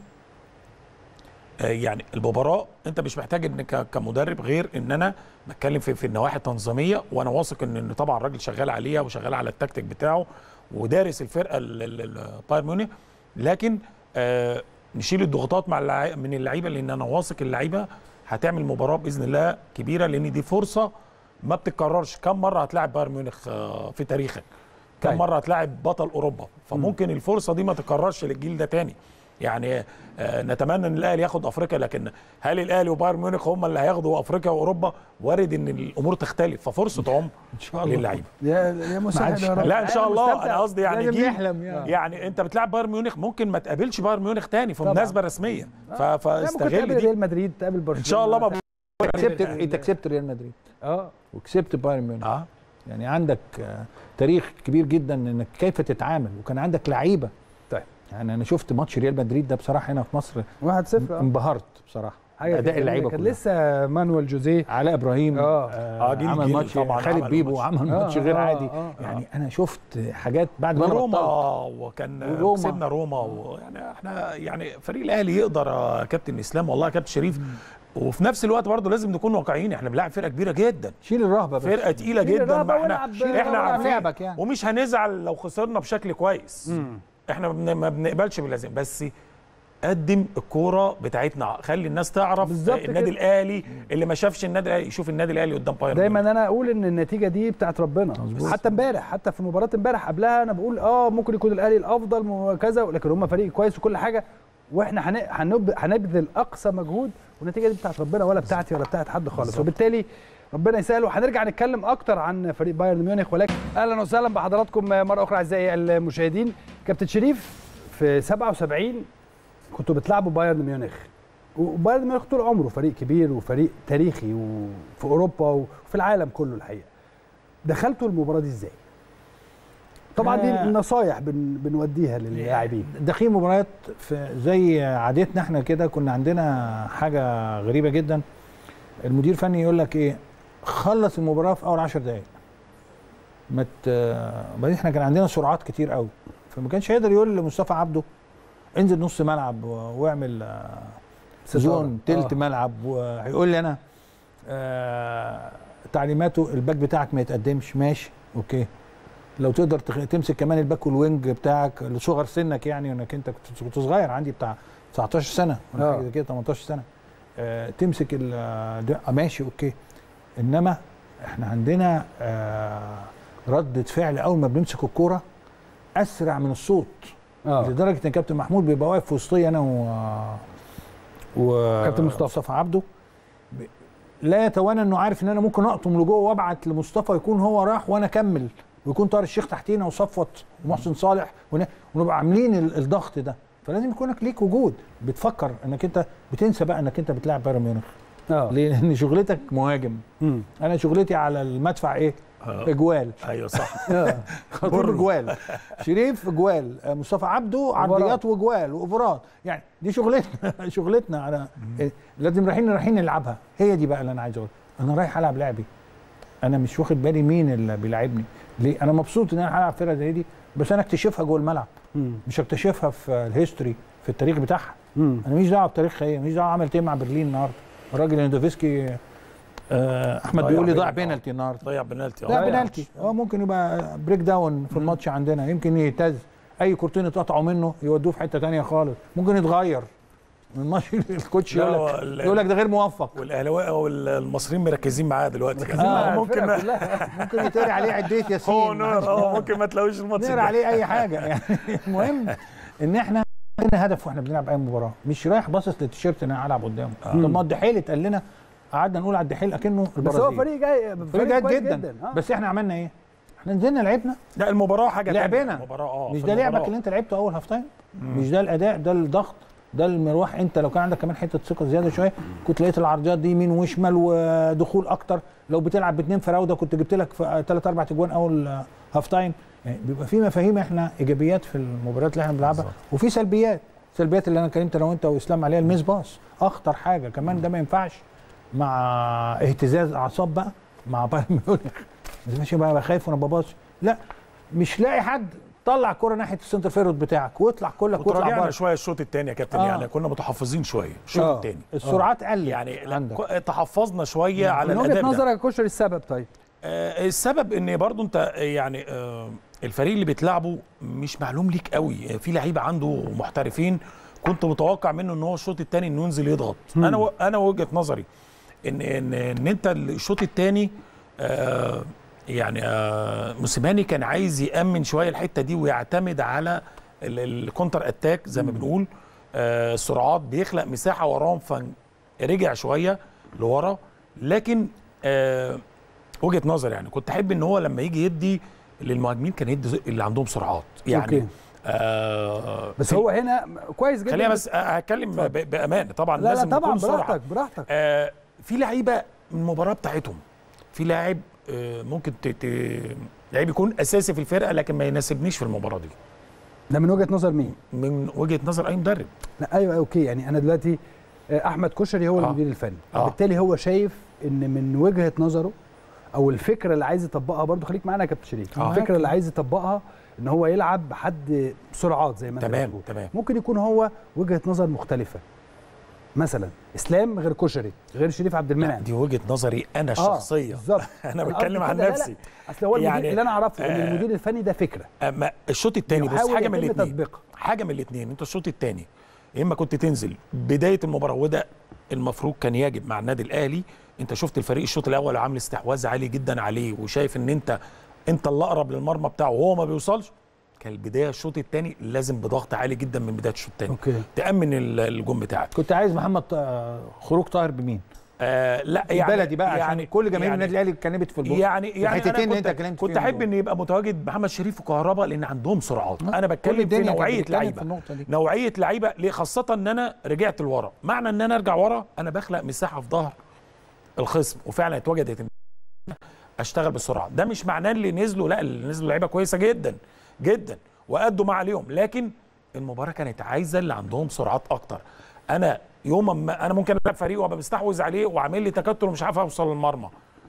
آه، يعني المباراه انت مش محتاج ان ك- كمدرب غير ان انا بتكلم في في النواحي التنظيميه وانا واثق ان ان طبعا الراجل شغال عليها وشغال على التكتيك بتاعه ودارس الفرقه ال- ال- ال- بايرن ميونخ لكن آه نشيل الضغوطات مع اللعي- من اللعيبه لان انا واثق اللعيبه هتعمل مباراه باذن الله كبيره لان دي فرصه ما بتتكررش كم مره هتلاعب بايرن ميونخ آه، في تاريخك كم طيب. مره هتلاعب بطل اوروبا فممكن الفرصه دي ما تتكررش للجيل ده تاني يعني آه، نتمنى ان الاهلي ياخد افريقيا لكن هل الاهلي وبايرن ميونخ هم اللي هياخدوا افريقيا واوروبا وارد ان الامور تختلف ففرصه عمر ان شاء الله للعيبه يا يا مساعد عادش- يا رب لا ان شاء الله مستمتع. انا قصدي يعني لازم جيل نحلم يعني. يعني انت بتلعب بايرن ميونخ ممكن ما تقابلش بايرن ميونخ تاني في طبعاً. مناسبه رسميه ف- لا، ممكن فاستغل تقابل دي ريال مدريد تقابل برشلونه ان شاء الله ما كسبت انت كسبت ريال مدريد اه وكسبت بايرن ميونخ اه يعني عندك آه، تاريخ كبير جدا انك كيف تتعامل وكان عندك لعيبه طيب. يعني انا شفت ماتش ريال مدريد ده بصراحه هنا في مصر 1-0 آه. انبهرت بصراحه حاجه اداء اللعيبه كان كلها لسه مانويل جوزيه علاء ابراهيم آه. آه، جيل- عمل جيل ماتش طبعاً خالد عملوا بيبو ماتش. عمل آه، ماتش غير آه، عادي آه. يعني انا شفت حاجات بعد ما انا روما بطلت وكان وروما. كسبنا روما ويعني احنا يعني فريق الاهلي يقدر يا كابتن اسلام والله يا كابتن شريف وفي نفس الوقت برضه لازم نكون واقعيين احنا بنلعب فرقه كبيره جدا شيل الرهبه بس فرقه تقيله شيل جدا الرهبة ما احنا والعب- شيل احنا الرهبة والعب عارفين لعبك يعني. ومش هنزعل لو خسرنا بشكل كويس احنا ما بن- ما بنقبلش باللازم بس قدم الكوره بتاعتنا خلي الناس تعرف بالظبط النادي كده. الاهلي اللي ما شافش النادي الاهلي يشوف النادي الاهلي قدام بايرن دايما ميونخ. انا اقول ان النتيجه دي بتاعت ربنا مظبوط. حتى امبارح حتى في مباراه امبارح قبلها انا بقول اه ممكن يكون الاهلي الافضل وكذا لكن هم فريق كويس وكل حاجه واحنا هن- هنب- هنبذل اقصى مجهود والنتيجه دي بتاعت ربنا ولا بتاعتي ولا بتاعت حد خالص وبالتالي ربنا يسهل وهنرجع نتكلم اكتر عن فريق بايرن ميونخ ولكن اهلا وسهلا بحضراتكم مره اخرى اعزائي المشاهدين كابتن شريف في 77 كنتوا بتلعبوا بايرن ميونخ وبايرن ميونخ طول عمره فريق كبير وفريق تاريخي وفي اوروبا وفي العالم كله الحقيقه دخلتوا المباراه دي ازاي طبعا دي آه. النصايح بن بنوديها للاعبين داخلين مباريات في زي عادتنا احنا كده كنا عندنا حاجه غريبه جدا المدير الفني يقول لك ايه خلص المباراه في اول 10 دقائق ما ت... بعدين احنا كان عندنا سرعات كتير قوي فما كانش هيقدر يقول لمصطفى عبده انزل نص ملعب و- واعمل آه، زون تلت آه. ملعب وهيقول لي انا آه تعليماته الباك بتاعك ما يتقدمش ماشي اوكي لو تقدر تخ- تمسك كمان الباك والوينج بتاعك لصغر سنك يعني انك انت كنت كنت صغير عندي بتاع 19 سنه ولا آه. حاجه زي كده 18 سنه آه تمسك ال ده- آه، ماشي اوكي انما احنا عندنا آه ردة فعل اول ما بنمسك الكوره اسرع من الصوت اه لدرجه ان كابتن محمود بيبقى واقف في وسطي انا و و كابتن مصطفى. مصطفى عبده ب- لا يتوانى انه عارف ان انا ممكن اقطم لجوه وابعت لمصطفى يكون هو راح وانا اكمل ويكون طاهر الشيخ تحتينا وصفوت ومحسن صالح ون- ونبقى عاملين ال- الضغط ده فلازم يكون ليك وجود بتفكر انك انت بتنسى بقى انك انت بتلعب بايرن ميونخ اه ليه؟ لان شغلتك مهاجم مم. انا شغلتي على المدفع ايه؟ آه. اجوال ايوه صح آه. خطيب اجوال شريف اجوال آه، مصطفى عبده عرضيات واجوال واوفرات يعني دي شغلتنا شغلتنا على إيه، لازم رايحين رايحين نلعبها هي دي بقى اللي انا عايز اقولها انا رايح العب لعبي انا مش واخد بالي مين اللي بيلعبني ليه انا مبسوط ان انا هلعب فرقه زي دي بس انا اكتشفها جوه الملعب مم. مش اكتشفها في الهيستوري في التاريخ بتاعها مم. انا ماليش دعوه بتاريخ ايه ماليش دعوه عملت ايه مع برلين النهارده الراجل ليندوفسكي آه، احمد ضيع بيقول لي ضيع بينالتي. بينالتي النهارده ضيع بنالتي لا آه. بنالتي اه ممكن يبقى بريك داون في الماتش عندنا يمكن يهتز اي كورتين اتقطعوا منه يودوه في حته تانية خالص ممكن يتغير من ماتش الكوتش لا، يقول هو لك ال- يقول لك ده غير موفق والاهلاويه والمصريين مركزين معاه دلوقتي آه، ممكن الفرقة ما كلها ممكن يتقري عليه عديه ياسين هو نور اه ممكن ما تلاقوش الماتش نقرا الجاي. عليه اي حاجه يعني المهم ان احنا عندنا هدف واحنا بنلعب اي مباراه مش رايح باصص للتيشيرت ان انا هلعب قدامه طب ما الدحيل اتقال لنا قعدنا نقول على الدحيل اكنه بس البرازيل هو فريق جاي فريق جيد كويس جدا, آه. بس احنا عملنا ايه؟ احنا نزلنا لعبنا لا المباراه حاجه تانية. لعبنا. المباراه اه مش في ده المباراة. لعبك اللي انت لعبته اول هاف تايم مش ده الاداء ده الضغط ده المروح انت لو كان عندك كمان حته ثقه زياده شويه كنت لقيت العرضيات دي يمين وشمال ودخول اكتر لو بتلعب باثنين فراوده كنت جبت لك ثلاث اربع اجوان اول آه، هاف تايم يعني بيبقى في مفاهيم احنا ايجابيات في المباريات اللي احنا بنلعبها بالظبط. وفي سلبيات سلبيات اللي انا كلمت انا وانت واسلام عليها الميس باص اخطر حاجه كمان ده ما ينفعش مع اهتزاز اعصاب بقى مع بايرن ميونخ ما تبقاش بقى خايف وانا بباص لا مش لاقي حد طلع الكره ناحيه السنتر فيرود بتاعك واطلع كلك واطلع وتراجعنا بره شويه الشوط الثاني يا كابتن آه. يعني كنا متحفظين شويه الشوط آه. الثاني السرعات قلت يعني لا، عندك ك- تحفظنا شويه على من وجهه الاداء ده. نظرك يا كشري السبب طيب آه، السبب ان برضو انت آه، يعني آه، الفريق اللي بتلعبه مش معلوم ليك قوي آه، في لعيبه عنده محترفين كنت متوقع منه ان هو الشوط الثاني انه ينزل يضغط انا و... انا وجهه نظري ان ان ان انت الشوط الثاني آه يعني آه موسيماني كان عايز يامن شويه الحته دي ويعتمد على ال- الكونتر اتاك زي ما بنقول آه السرعات بيخلق مساحه وراهم فرجع شويه لورا لكن آه وجهه نظر يعني كنت احب ان هو لما يجي يدي للمهاجمين كان يدي زي- اللي عندهم سرعات يعني أوكي. آه بس في- هو هنا كويس جدا خلينا بس هتكلم ب- بامان طبعا لا لا لازم طبعا نكون سرعه براحتك براحتك آه في لعيبه من المباراه بتاعتهم في لاعب آه ممكن ت... ت... لعيب يكون اساسي في الفرقه لكن ما يناسبنيش في المباراه دي ده من وجهه نظر مين؟ من وجهه نظر اي مدرب لا ايوه اوكي يعني انا دلوقتي آه، احمد كشري هو آه. المدير الفني آه. بالتالي هو شايف ان من وجهه نظره او الفكره اللي عايز يطبقها برضو خليك معانا يا كابتن شريف آه. الفكره اللي عايز يطبقها ان هو يلعب بحد سرعات زي ما انت تمام بتقول. تمام ممكن يكون هو وجهه نظر مختلفه مثلا اسلام غير كشري غير شريف عبد لا المنعم دي وجهه نظري انا آه، الشخصيه بالظبط انا قصدي بتكلم عن كده، لا، لا. نفسي اصل هو المدير يعني، اللي انا اعرفه ان آه، المدير الفني ده فكره أما الشوط الثاني بص يحاول حاجه من يتم الاثنين تطبيقها. حاجه من الاثنين انت الشوط الثاني يا اما كنت تنزل بدايه المباراه وده المفروض كان يجب مع النادي الاهلي انت شفت الفريق الشوط الاول عامل استحواذ عالي جدا عليه وشايف ان انت انت اللي اقرب للمرمى بتاعه وهو ما بيوصلش كان البدايه الشوط الثاني لازم بضغط عالي جدا من بدايه الشوط الثاني اوكي تامن ال- الجون بتاعك كنت عايز محمد ط- خروج طاهر بمين؟ آه لا يعني يعني بلدي بقى يعني كل جماهير يعني النادي الاهلي اتكلمت في البوست يعني يعني الحتتين أنا اللي كنت, انت اتكلمت كنت فيهم احب دول. ان يبقى متواجد محمد شريف وكهرباء لان عندهم سرعات انا كل بتكلم في الدنيا كانت نوعيه بتتكلم لعيبه في النقطة دي. نوعيه لعيبه ليه خاصه ان انا رجعت لورا معنى ان انا ارجع ورا انا بخلق مساحه في ظهر الخصم وفعلا اتوجدت إن اشتغل بسرعه ده مش معناه اللي نزلوا لا اللي نزلوا لعيبه كويسه جدا جدا وادوا ما عليهم لكن المباراه كانت عايزه اللي عندهم سرعات اكتر انا يوم ما انا ممكن العب فريق وابقى مستحوذ عليه وعامل لي تكتل ومش عارف اوصل للمرمى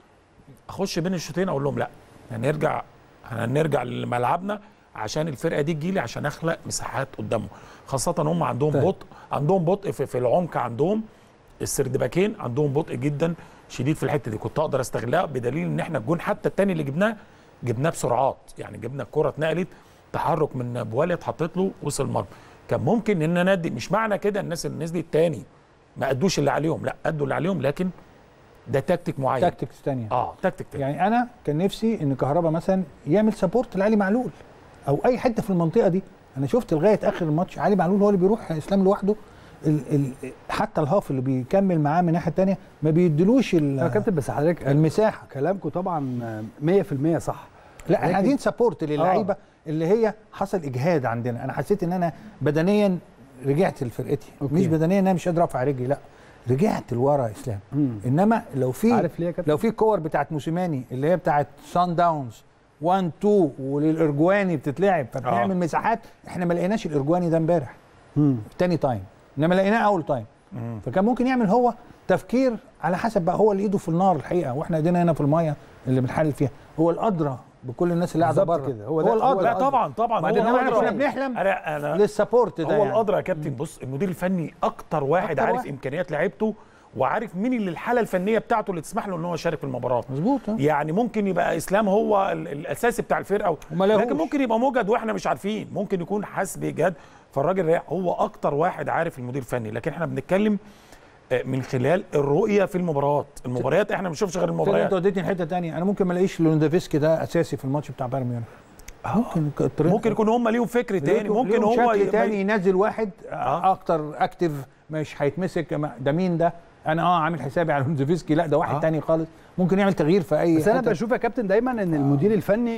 اخش بين الشوطين اقول لهم لا هنرجع هنرجع لملعبنا عشان الفرقه دي تجيلي عشان اخلق مساحات قدامهم خاصه هم عندهم طيب. بطء عندهم بطء في, في العمق عندهم السردباكين عندهم بطء جدا شديد في الحته دي كنت اقدر استغلها بدليل ان احنا الجون حتى الثاني اللي جبناه جبناه بسرعات يعني جبنا الكره اتنقلت تحرك من بوالي اتحطت له وصل المرمى كان ممكن ان انا ادي مش معنى كده الناس اللي نزلت تاني ما ادوش اللي عليهم لا ادوا اللي عليهم لكن ده تكتيك معين تاكتكس ثانيه اه تكتيك تاني يعني انا كان نفسي ان كهربا مثلا يعمل سبورت لعلي معلول او اي حته في المنطقه دي انا شفت لغايه اخر الماتش علي معلول هو اللي بيروح اسلام لوحده ال ال حتى الهاف اللي بيكمل معاه من الناحيه الثانيه ما بيديلوش ال- يا كابتن بس حضرتك المساحه كلامكم طبعا 100% صح لا احنا لكن- عايزين سبورت للعيبه اللي هي حصل اجهاد عندنا انا حسيت ان انا بدنيا رجعت لفرقتي أوكي. مش بدنيا ان انا مش قادر ارفع رجلي لا رجعت لورا يا اسلام مم. انما لو في عارف ليه يا كابتن؟ لو في كور بتاعت موسيماني اللي هي بتاعت سان داونز 1 2 وللارجواني بتتلعب فبنعمل آه. مساحات احنا ما لقيناش الارجواني ده امبارح مم. تاني تايم انما لقيناه اول تايم مم. فكان ممكن يعمل هو تفكير على حسب بقى هو اللي ايده في النار الحقيقه واحنا ايدينا هنا في الميه اللي بنحلل فيها هو الادرى بكل الناس اللي قاعده بالظبط بره كده، هو هو, ده- هو الادرى لا الأدرى. طبعا طبعا بعدين هو احنا الأدرى. كنا بنحلم انا انا للسبورت ده هو يعني. الادرى يا كابتن بص المدير الفني اكتر واحد أكتر عارف واحد. امكانيات لعيبته وعارف مين اللي الحاله الفنيه بتاعته اللي تسمح له ان هو يشارك في المباراه مظبوط آه. يعني ممكن يبقى اسلام هو ال- الاساسي بتاع الفرقه وما لاقوش. لكن ممكن يبقى موجد واحنا مش عارفين ممكن يكون حاسس باجهاد فالراجل رايح هو اكتر واحد عارف المدير الفني لكن احنا بنتكلم آه، من خلال الرؤيه في المباريات المباريات احنا ما بنشوفش غير كده المباريات انت وديتني لحته ثانيه انا ممكن ما الاقيش لوندافيسكي ده اساسي في الماتش بتاع بايرن ميونخ ممكن ك- الطريقة- ممكن يكون هم ليهم فكر تاني ليهم- ممكن ليهم هو شكل ي- تاني ينزل واحد آه. اكتر اكتف مش هيتمسك ما- ده مين ده انا اه عامل حسابي على لوندوفسكي لا ده واحد آه. تاني خالص ممكن يعمل تغيير في اي بس انا حتة. بشوف يا كابتن دايما ان المدير الفني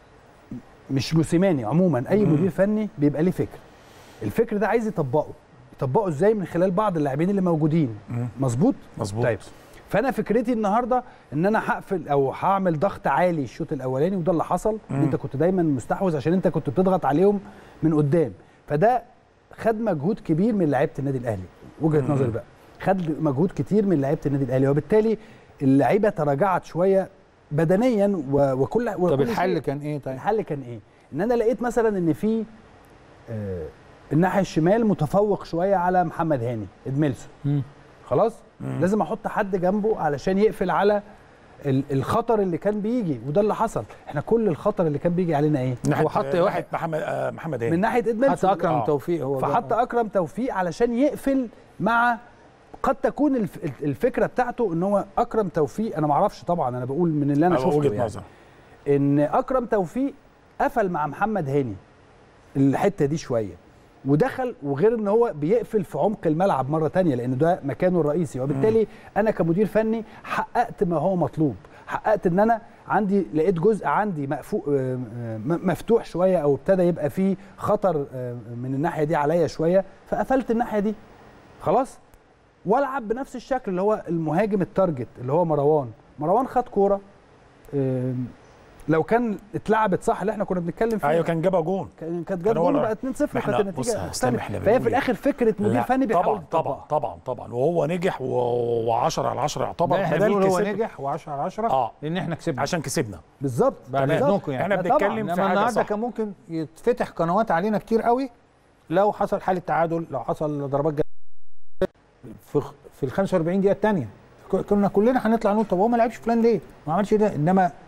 مش موسيماني عموما اي مدير فني بيبقى ليه فكر الفكر ده عايز يطبقه يطبقه ازاي من خلال بعض اللاعبين اللي موجودين مظبوط مظبوط طيب فانا فكرتي النهارده ان انا هقفل او هعمل ضغط عالي الشوط الاولاني وده اللي حصل ان انت كنت دايما مستحوذ عشان انت كنت بتضغط عليهم من قدام فده خد مجهود كبير من لعيبه النادي الاهلي وجهه نظري بقى خد مجهود كتير من لعيبه النادي الاهلي وبالتالي اللعيبه تراجعت شويه بدنيا و- وكل طب وكل الحل شيء. كان ايه طيب الحل كان ايه ان انا لقيت مثلا ان في آه الناحيه الشمال متفوق شويه على محمد هاني ادميلسون مم. خلاص لازم احط حد جنبه علشان يقفل على ال- الخطر اللي كان بيجي وده اللي حصل احنا كل الخطر اللي كان بيجي علينا ايه ناحية- هو حط ناحية واحد- محمد آه محمد هاني من ناحيه ادميلسون حتى اكرم آه. توفيق هو فحط ده. اكرم توفيق علشان يقفل مع قد تكون الف- الفكره بتاعته ان هو اكرم توفيق انا ما اعرفش طبعا انا بقول من اللي انا آه، شفته وجهة يعني نظر ان اكرم توفيق قفل مع محمد هاني الحته دي شويه ودخل وغير ان هو بيقفل في عمق الملعب مره تانية لان ده مكانه الرئيسي وبالتالي انا كمدير فني حققت ما هو مطلوب حققت ان انا عندي لقيت جزء عندي مقفوق آه، آه، م- مفتوح شويه او ابتدى يبقى فيه خطر آه، من الناحيه دي عليا شويه فقفلت الناحيه دي خلاص والعب بنفس الشكل اللي هو المهاجم التارجت اللي هو مروان مروان خد كوره آم، لو كان اتلعبت صح اللي احنا كنا بنتكلم فيه ايوه كان جابها جون كان- كانت كان جاب هو جول اللي- بقى 2-0 ما كانت احنا- بص النتيجه يا اسلام، مختلفة. احنا فهي في بنقول الاخر فكره مدير لا، فني بيحاول طبعا طبعا يطبقها. طبعا طبعا وهو نجح و10 على 10 يعتبر لا احنا بدل بنقول هو كسب نجح و10 على 10 آه. لان احنا كسبنا عشان كسبنا بالظبط بعد بالظبط. اذنكم يعني احنا لا طبعاً. بنتكلم في انما حاجه النهارده صح كان ممكن يتفتح قنوات علينا كتير قوي لو حصل حاله تعادل لو حصل ضربات جزاء في في ال 45 دقيقه الثانيه كنا كلنا هنطلع نقول طب هو ما لعبش فلان ليه؟ ما عملش ده انما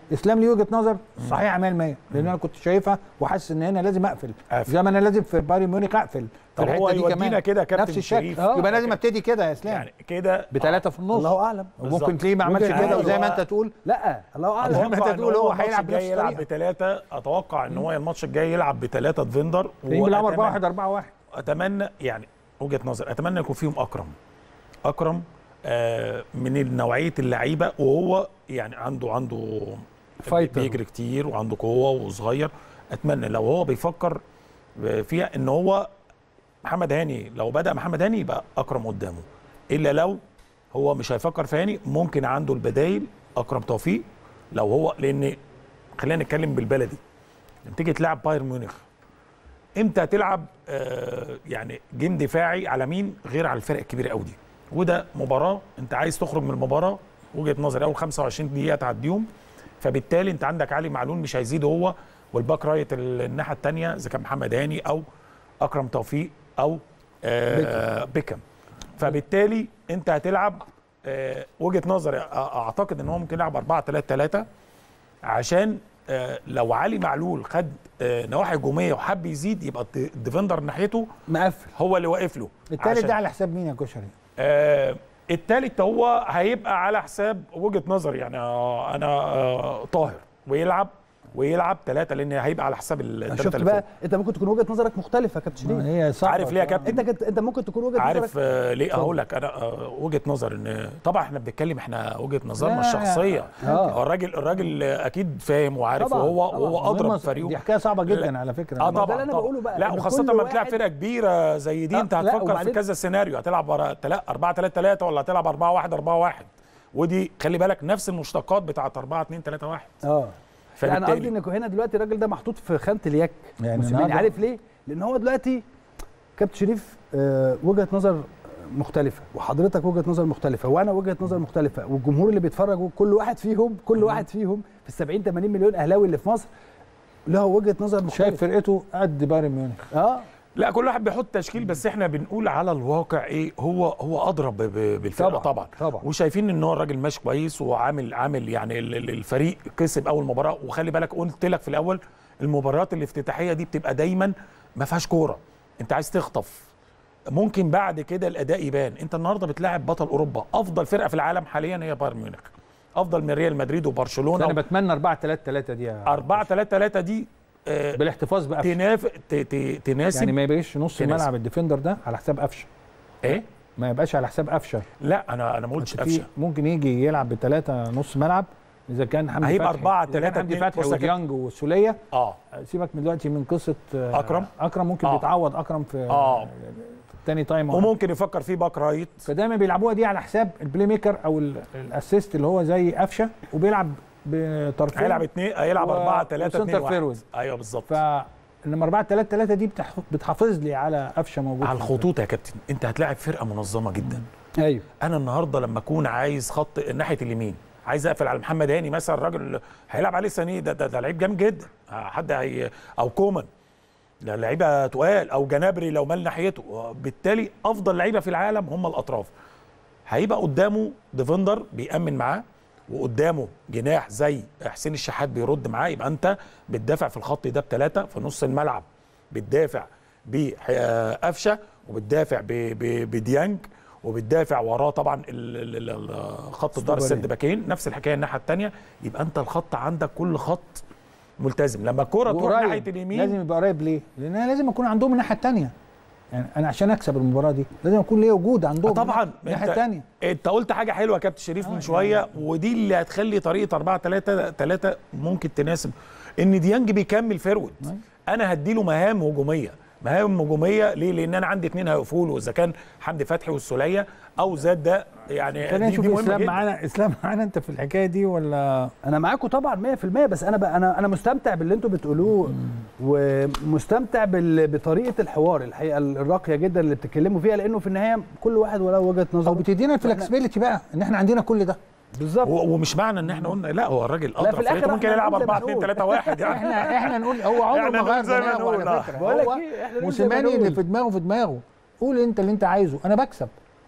اسلام ليه وجهه نظر صحيح 100% لان انا كنت شايفها وحاسس ان هنا لازم اقفل أقفل. زي ما انا لازم في بايرن ميونخ اقفل في طب هو الحته دي يودينا كمان كده يا كابتن نفس الشكل شريف. آه. يبقى لازم ابتدي كده يا اسلام يعني كده بثلاثه في النص الله اعلم وممكن بالظبط. تلاقيه ما عملش ممكن كده عادي. وزي ما هو- انت تقول لا الله اعلم زي ما اتوقع انت ان تقول هو هو هيلعب الماتش الجاي بنفس يلعب الطريقة. بثلاثه اتوقع ان هو الماتش الجاي يلعب بثلاثه ديفندر تلاقيه بيلعب 4 وأتمنى- 1 4 1 اتمنى يعني وجهه نظر اتمنى يكون فيهم اكرم اكرم آه من نوعيه اللعيبه وهو يعني عنده عنده فايتر. بيجري كتير وعنده قوه وصغير اتمنى لو هو بيفكر فيها ان هو محمد هاني لو بدا محمد هاني يبقى اكرم قدامه الا لو هو مش هيفكر في هاني ممكن عنده البدايل اكرم توفيق لو هو لان خلينا نتكلم بالبلدي لما تيجي تلعب بايرن ميونخ امتى هتلعب آه يعني جيم دفاعي على مين غير على الفرق الكبيره قوي دي وده مباراه انت عايز تخرج من المباراه وجهه نظري اول 25 دقيقه تعديهم فبالتالي انت عندك علي معلول مش هيزيد هو والباك رايت ال- الناحيه الثانيه اذا كان محمد هاني او اكرم توفيق او آه بيكم فبالتالي انت هتلعب آه وجهه نظري أ- اعتقد ان هو ممكن يلعب 4 3 3 عشان آه لو علي معلول خد آه نواحي هجوميه وحب يزيد يبقى الد- الديفندر ناحيته مقفل هو اللي واقف له التالت عشان- ده على حساب مين يا كشري؟ آه التالت هو هيبقى على حساب وجهه نظري يعني آه انا آه طاهر ويلعب ويلعب ثلاثه لان هيبقى على حساب الثلاثه شفت اللي بقى فوق انت ممكن تكون وجهه نظرك مختلفه يا كابتن شريف هي صعبة عارف ليه يا بصراحة. كابتن؟ انت كنت انت ممكن تكون وجهه عارف نظرك آه ليه اتفضل. اقول لك انا آه وجهه نظر ان طبعا احنا بنتكلم احنا وجهه نظرنا لا، الشخصيه آه. الراجل الراجل آه، اكيد فاهم وعارف طبعاً، وهو طبعاً. وهو اضرب مهمة- فريقه دي حكايه صعبه جدا على فكره اه ده اللي طبعا أنا طبعاً. بقوله بقى، لا إن وخاصه كل لما تلعب واحد- فرقه كبيره زي دي آه، انت لا، هتفكر في وبعدين- كذا سيناريو هتلعب 4 3 3 ولا هتلعب 4 1 4 1 ودي خلي بالك نفس المشتقات بتاعت 4 2 3 1 اه لا انا قصدي فبالتالي ان هنا دلوقتي الراجل ده محطوط في خانه اليك يعني موسيماني النهاردة- عارف ليه؟ لان هو دلوقتي كابتن شريف آه، وجهه نظر مختلفة وحضرتك وجهة نظر مختلفة وأنا وجهة نظر مختلفة والجمهور اللي بيتفرج كل واحد فيهم كل واحد فيهم في ال 70 80 مليون أهلاوي اللي في مصر له وجهة نظر مختلفة شايف فرقته قد بايرن ميونخ اه لا كل واحد بيحط تشكيل بس احنا بنقول على الواقع ايه هو هو اضرب ب- ب- بالفرقه طبعاً، طبعا, طبعاً. وشايفين ان هو الراجل ماشي كويس وعامل عامل يعني ال- ال- الفريق كسب اول مباراه وخلي بالك قلت لك في الاول المباريات الافتتاحيه دي بتبقى دايما ما فيهاش كوره انت عايز تخطف ممكن بعد كده الاداء يبان انت النهارده بتلاعب بطل اوروبا افضل فرقه في العالم حاليا هي بايرن ميونخ افضل من ريال مدريد وبرشلونه انا بتمنى 4 3 3 دي يا 4 3 3 دي آه، بالاحتفاظ بقفشه تناف ت- ت- تناسب يعني ما يبقاش نص تناسب. الملعب الديفندر ده على حساب قفشه ايه ما يبقاش على حساب قفشه لا انا انا ما قلتش في قفشه ممكن يجي يلعب بثلاثه نص ملعب اذا كان حمدي هيبقى فتحي أربعة، إذا كان تلاتة، حمدي اتنين. فتحي بص يا وديانج والسوليه اه سيبك من دلوقتي من قصه آه، أكرم؟ اكرم ممكن آه. بيتعوض اكرم في آه. تاني تايم وممكن يفكر فيه باك رايت فدايما بيلعبوها دي على حساب البلاي ميكر او ال- الاسيست اللي هو زي قفشه وبيلعب بطرفين هيلعب اثنين هيلعب و- 4 3 وسنتر 2 1 فيرود. ايوه بالظبط ف انما 4 3 3 دي بتح... بتحافظ لي على قفشه موجود على في الخطوط يا كابتن انت هتلاعب فرقه منظمه جدا ايوه انا النهارده لما اكون عايز خط ناحيه اليمين عايز اقفل على محمد هاني مثلا الراجل هيلعب عليه سنيه ده ده, ده لعيب جامد جدا حد هي او كومان ده لعيبه تقال او جنابري لو مال ناحيته بالتالي افضل لعيبه في العالم هم الاطراف هيبقى قدامه ديفندر بيأمن معاه وقدامه جناح زي حسين الشحات بيرد معاه يبقى انت بتدافع في الخط ده بثلاثه في نص الملعب بتدافع بقفشه وبتدافع ب- ب- بديانج وبتدافع وراه طبعا ال- ال- ال- خط الدار سوبرين. السد باكين نفس الحكايه الناحيه الثانيه يبقى انت الخط عندك كل خط ملتزم لما الكره تروح وقريب. ناحيه اليمين لازم يبقى قريب ليه؟ لان انا لازم اكون عندهم الناحيه الثانيه يعني انا عشان اكسب المباراه دي لازم يكون ليا وجود عندهم طبعا الناحيه انت, الثانيه انت قلت حاجه حلوه يا كابتن شريف من شويه ودي اللي هتخلي طريقه 4 3 3 ممكن تناسب ان ديانج بيكمل فيرود أيوة. انا هديله مهام هجوميه مهام هجوميه ليه لان انا عندي اثنين هيقفوا له اذا كان حمدي فتحي والسوليه او زاد ده يعني خلينا دي, نشوف دي مهمه اسلام جدا معانا اسلام معانا انت في الحكايه دي ولا انا معاكم طبعا 100% بس انا بقى انا انا مستمتع باللي انتوا بتقولوه ومستمتع بال- بطريقه الحوار الحقيقه الراقيه جدا اللي بتتكلموا فيها لانه في النهايه كل واحد وله وجهه او نظر بتدينا الفلكسبيليتي بقى ان احنا عندنا كل ده بالظبط و- ومش معنى ان احنا قلنا لا هو الراجل في اضرب الآخر فرقته ممكن احنا يلعب نقول زي ما 4 2 نقول. 3 1 يعني احنا احنا نقول هو عمره احنا ما غير نقول زي ما دماغه نقول، على آه. فكره بقول لك هو إيه، إحنا نقول زي ما موسيماني اللي نقول. في دماغه في دماغه قول انت اللي انت عايزه انا بكسب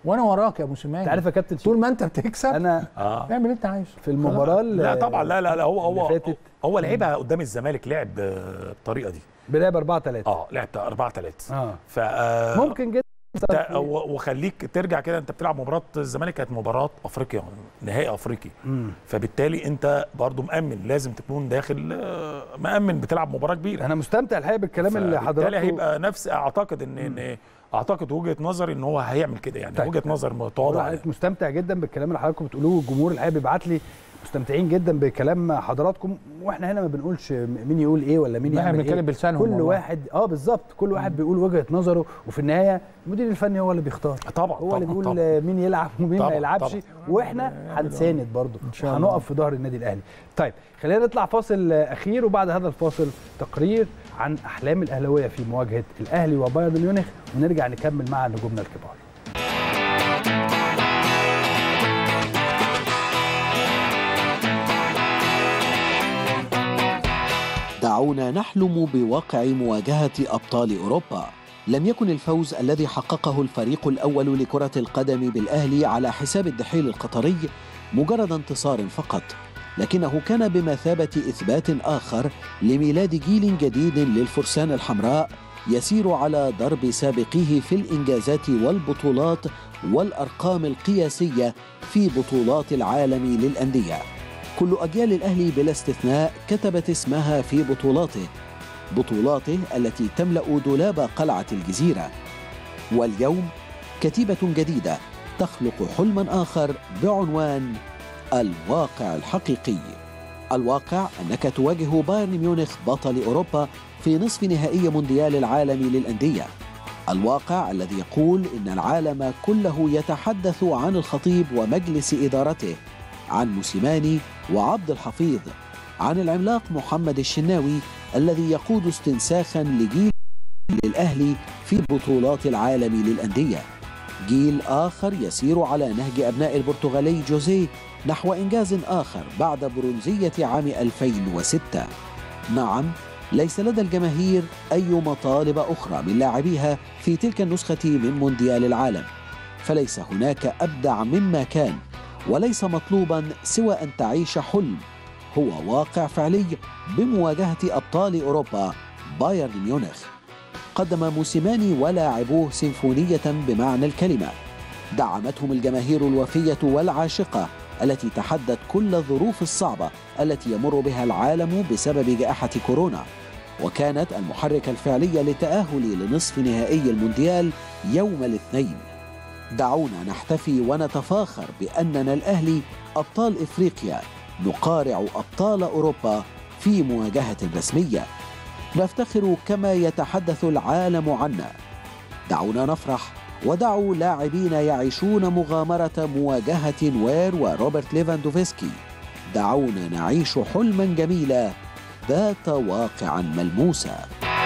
وانا وراك يا موسيماني انت عارف يا كابتن طول ما انت بتكسب انا اه اعمل اللي انت عايزه في المباراه لا طبعا لا لا لا هو اللي هو فاتت. هو لعبها قدام الزمالك لعب آه، بالطريقه دي بلعب 4 3 اه لعب 4 3 اه ف آه، ممكن جدا انت و- وخليك ترجع كده انت بتلعب مباراه الزمالك كانت مباراه افريقيا نهائي افريقي مم. فبالتالي انت برضو مأمن لازم تكون داخل آه، مأمن بتلعب مباراه كبيره انا مستمتع الحقيقه بالكلام اللي فبالتالي حضراتكم هيبقى نفس اعتقد ان ان اعتقد وجهه نظري ان هو هيعمل كده يعني طيب. وجهه نظر متواضعه يعني. حضرتك مستمتع جدا بالكلام اللي حضراتكم بتقولوه الجمهور الحقيقه بيبعت لي مستمتعين جدا بكلام حضراتكم واحنا هنا ما بنقولش مين يقول ايه ولا مين احنا يعمل بنتكلم ايه بلسانهم كل والله. واحد اه بالظبط كل واحد بيقول وجهه نظره وفي النهايه المدير الفني هو اللي بيختار طبعا هو اللي طبعا بيقول طبعا. آه، مين يلعب ومين ما طبعا، يلعبش طبعا. واحنا هنساند برضه شاء الله. هنقف في ظهر النادي الاهلي طيب خلينا نطلع فاصل آه، اخير وبعد هذا الفاصل تقرير عن احلام الاهلاويه في مواجهه الاهلي وبايرن ميونخ ونرجع نكمل مع نجومنا الكبار دعونا نحلم بواقع مواجهة أبطال أوروبا لم يكن الفوز الذي حققه الفريق الأول لكرة القدم بالأهلي على حساب الدحيل القطري مجرد انتصار فقط لكنه كان بمثابة إثبات آخر لميلاد جيل جديد للفرسان الحمراء يسير على درب سابقيه في الإنجازات والبطولات والأرقام القياسية في بطولات العالم للأندية كل أجيال الأهلي بلا استثناء كتبت اسمها في بطولاته بطولاته التي تملأ دولاب قلعة الجزيرة واليوم كتيبة جديدة تخلق حلما آخر بعنوان الواقع الحقيقي الواقع أنك تواجه بايرن ميونخ بطل أوروبا في نصف نهائي مونديال العالم للأندية الواقع الذي يقول إن العالم كله يتحدث عن الخطيب ومجلس إدارته عن موسيماني وعبد الحفيظ عن العملاق محمد الشناوي الذي يقود استنساخا لجيل للأهلي في بطولات العالم للأندية جيل آخر يسير على نهج أبناء البرتغالي جوزيه نحو إنجاز آخر بعد برونزية عام 2006 نعم ليس لدى الجماهير أي مطالب أخرى من لاعبيها في تلك النسخة من مونديال العالم فليس هناك أبدع مما كان وليس مطلوبا سوى أن تعيش حلم هو واقع فعلي بمواجهة أبطال أوروبا بايرن ميونخ قدم موسيماني ولاعبوه سيمفونية بمعنى الكلمة دعمتهم الجماهير الوفية والعاشقة التي تحدت كل الظروف الصعبة التي يمر بها العالم بسبب جائحة كورونا وكانت المحرك الفعلي للتأهل لنصف نهائي المونديال يوم الاثنين دعونا نحتفي ونتفاخر بأننا الأهلي أبطال إفريقيا نقارع أبطال أوروبا في مواجهة رسمية نفتخر كما يتحدث العالم عنا دعونا نفرح ودعوا لاعبين يعيشون مغامرة مواجهة نوير وروبرت ليفاندوفسكي دعونا نعيش حلما جميلا ذات واقعا ملموسا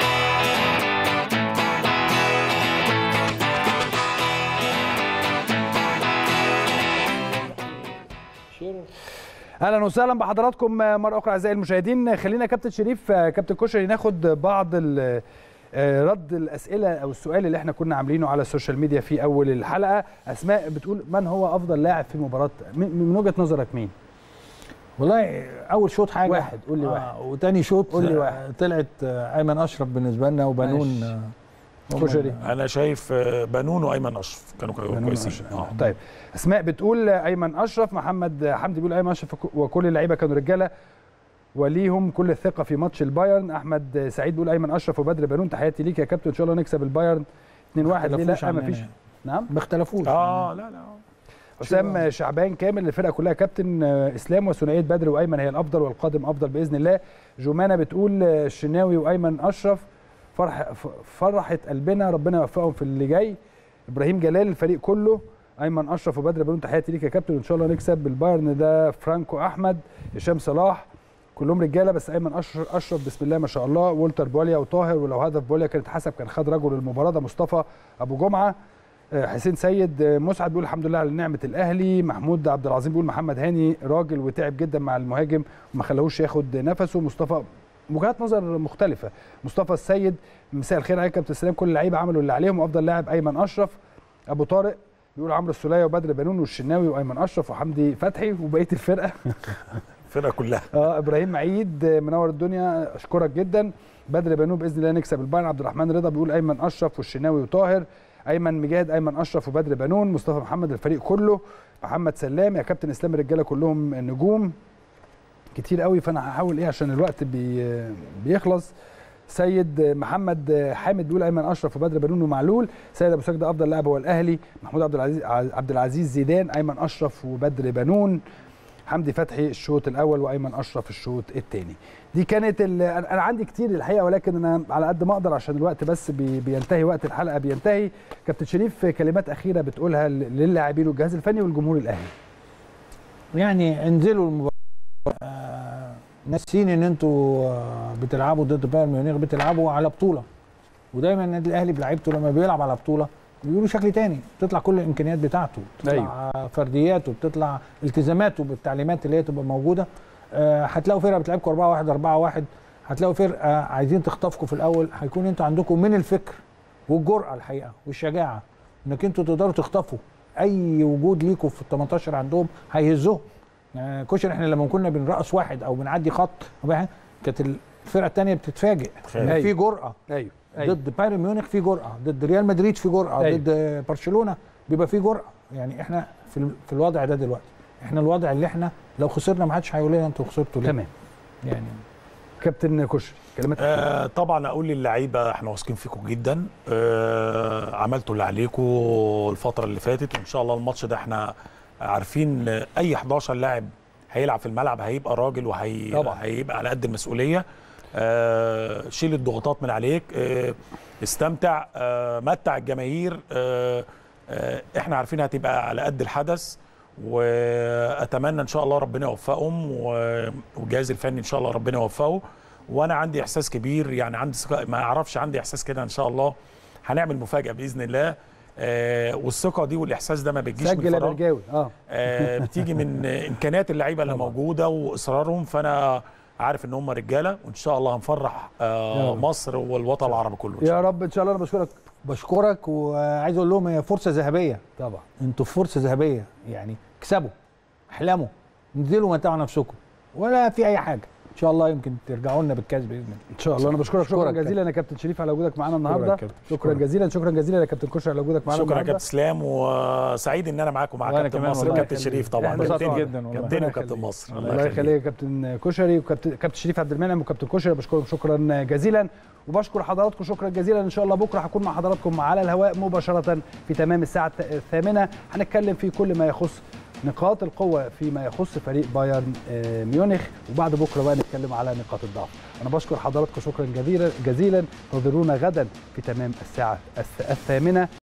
اهلا وسهلا بحضراتكم مره اخرى اعزائي المشاهدين خلينا كابتن شريف كابتن كشري ناخد بعض ال- رد الاسئله او السؤال اللي احنا كنا عاملينه على السوشيال ميديا في اول الحلقه اسماء بتقول من هو افضل لاعب في مباراه من من وجهه نظرك مين والله اول شوط حاجه واحد، قول لي واحد. وتاني شوط قول لي آه، واحد. طلعت آه، ايمن اشرف بالنسبه لنا وبنون ماشي. آه، كشري انا شايف آه، بنون وايمن اشرف كانوا بنون كويسين أشرف. اه طيب اسماء بتقول ايمن اشرف محمد حمدي بيقول ايمن اشرف وكل اللعيبه كانوا رجاله وليهم كل الثقه في ماتش البايرن احمد سعيد بيقول ايمن اشرف وبدر بنون تحياتي ليك يا كابتن ان شاء الله نكسب البايرن 2-1 ليه اختلفوش لا ما عننا فيش يعني. نعم ما اختلفوش اه لا لا حسام شعبان كامل الفرقه كلها كابتن آه، اسلام وثنائيه بدر وايمن هي الافضل والقادم افضل باذن الله جمانه بتقول آه، الشناوي وايمن اشرف فرح ف- فرحت قلبنا ربنا يوفقهم في اللي جاي ابراهيم جلال الفريق كله ايمن اشرف وبدر بنون تحياتي ليك يا كابتن وان شاء الله نكسب البايرن ده فرانكو احمد هشام صلاح كلهم رجاله بس ايمن اشرف اشرف بسم الله ما شاء الله والتر بوليا وطاهر ولو هدف بوليا كانت حسب كان خد رجل المباراه ده مصطفى ابو جمعه آه، حسين سيد آه، مسعد بيقول الحمد لله على نعمه الاهلي محمود عبد العظيم بيقول محمد هاني راجل وتعب جدا مع المهاجم وما خلاهوش ياخد نفسه مصطفى وجهات نظر مختلفه مصطفى السيد مساء الخير عليك يا كابتن سلام كل اللعيبه عملوا اللي عليهم وافضل لاعب ايمن اشرف ابو طارق بيقول عمرو السوليه وبدر بنون والشناوي وايمن اشرف وحمدي فتحي وبقيه الفرقه الفرقه كلها اه ابراهيم عيد آه، منور الدنيا اشكرك جدا بدر بنون باذن الله نكسب البايرن عبد الرحمن رضا بيقول ايمن اشرف والشناوي وطاهر ايمن مجاهد ايمن اشرف وبدر بنون مصطفى محمد الفريق كله محمد سلام يا كابتن اسلام الرجاله كلهم نجوم كتير قوي فانا هحاول ايه عشان الوقت بي بيخلص سيد محمد حامد بيقول ايمن اشرف وبدر بنون ومعلول سيد ابو سجده افضل لاعب هو الاهلي محمود عبد العزيز عبد العزيز زيدان ايمن اشرف وبدر بنون حمدي فتحي الشوط الاول وايمن اشرف الشوط الثاني دي كانت ال- انا أنا عندي كتير الحقيقه ولكن انا على قد ما اقدر عشان الوقت بس بي بينتهي وقت الحلقه بينتهي كابتن شريف كلمات اخيره بتقولها للاعبين والجهاز الفني والجمهور الاهلي يعني انزلوا المباراه آه، ناسين ان انتوا آه، بتلعبوا ضد بايرن ميونخ بتلعبوا على بطوله ودايما النادي الاهلي بلعيبته لما بيلعب على بطوله بيقولوا شكل تاني بتطلع كل الامكانيات بتاعته بتطلع أيوة. فردياته بتطلع التزاماته بالتعليمات اللي هي تبقى موجوده آه، هتلاقوا فرقه بتلعبكم 4 1 4 1 هتلاقوا فرقه عايزين تخطفكم في الاول هيكون انتوا عندكم من الفكر والجرأه الحقيقه والشجاعه انك انتوا تقدروا تخطفوا اي وجود ليكم في ال 18 عندهم هيهزهم يعني كشري احنا لما كنا بنرقص واحد او بنعدي خط أو بقى- كانت الفرقه الثانيه بتتفاجئ تخيل. إن في جرأه ايوه ايوه ضد بايرن ميونخ في جرأه ضد ريال مدريد في جرأه أيوة. ضد برشلونه بيبقى في جرأه يعني احنا في ال- في الوضع ده دلوقتي احنا الوضع اللي احنا لو خسرنا ما حدش هيقول لنا انتوا خسرتوا ليه تمام يعني كابتن كشري كلمات آه طبعا اقول للعيبه احنا واثقين فيكم جدا آه عملتوا اللي عليكم الفتره اللي فاتت وان شاء الله الماتش ده احنا عارفين اي 11 لاعب هيلعب في الملعب هيبقى راجل وهي طبعا. هيبقى على قد المسؤوليه آه شيل الضغوطات من عليك آه استمتع آه متع الجماهير آه آه احنا عارفين هتبقى على قد الحدث واتمنى ان شاء الله ربنا يوفقهم و- والجهاز الفني ان شاء الله ربنا يوفقه وانا عندي احساس كبير يعني عندي ثقة- ما اعرفش عندي احساس كده ان شاء الله هنعمل مفاجاه باذن الله آه والثقه دي والاحساس ده ما بتجيش من سجل يا فراغ برجاوي اه آه بتيجي من امكانيات اللعيبه اللي موجوده واصرارهم فانا عارف ان هم رجاله وان شاء الله هنفرح يا آه رب. مصر والوطن العربي كله إن شاء يا الله. رب ان شاء الله انا بشكرك بشكرك وعايز اقول لهم هي فرصه ذهبيه طبعا انتوا في فرصه ذهبيه يعني اكسبوا احلموا انزلوا متعوا نفسكم ولا في اي حاجه ان شاء الله يمكن ترجعوا لنا بالكاس باذن الله ان شاء الله انا بشكرك شكرا أشكرك جزيلا يا كابتن شريف على وجودك معانا النهارده كابتن. شكرا جزيلا شكرا جزيلا يا كابتن كشري على وجودك معانا شكرا يا النهارده كابتن اسلام وسعيد ان انا معاكم مع وأنا كابتن كمان مصر والله وكابتن يخليك. شريف طبعا إحنا انبسطت كابتن جدا والله. كابتن ربنا وكابتن يخليك. مصر الله يخليك يا كابتن كشري وكابتن كابتن شريف عبد المنعم وكابتن كشري بشكركم شكرا جزيلا وبشكر حضراتكم شكرا جزيلا ان شاء الله بكره هكون مع حضراتكم على الهواء مباشره في تمام الساعه الثامنه هنتكلم في كل ما يخص نقاط القوة فيما يخص فريق بايرن آه، ميونخ وبعد بكره بقى نتكلم على نقاط الضعف. أنا بشكر حضراتكم شكرا جزيلا جزيلا انتظرونا غدا في تمام الساعة الثامنة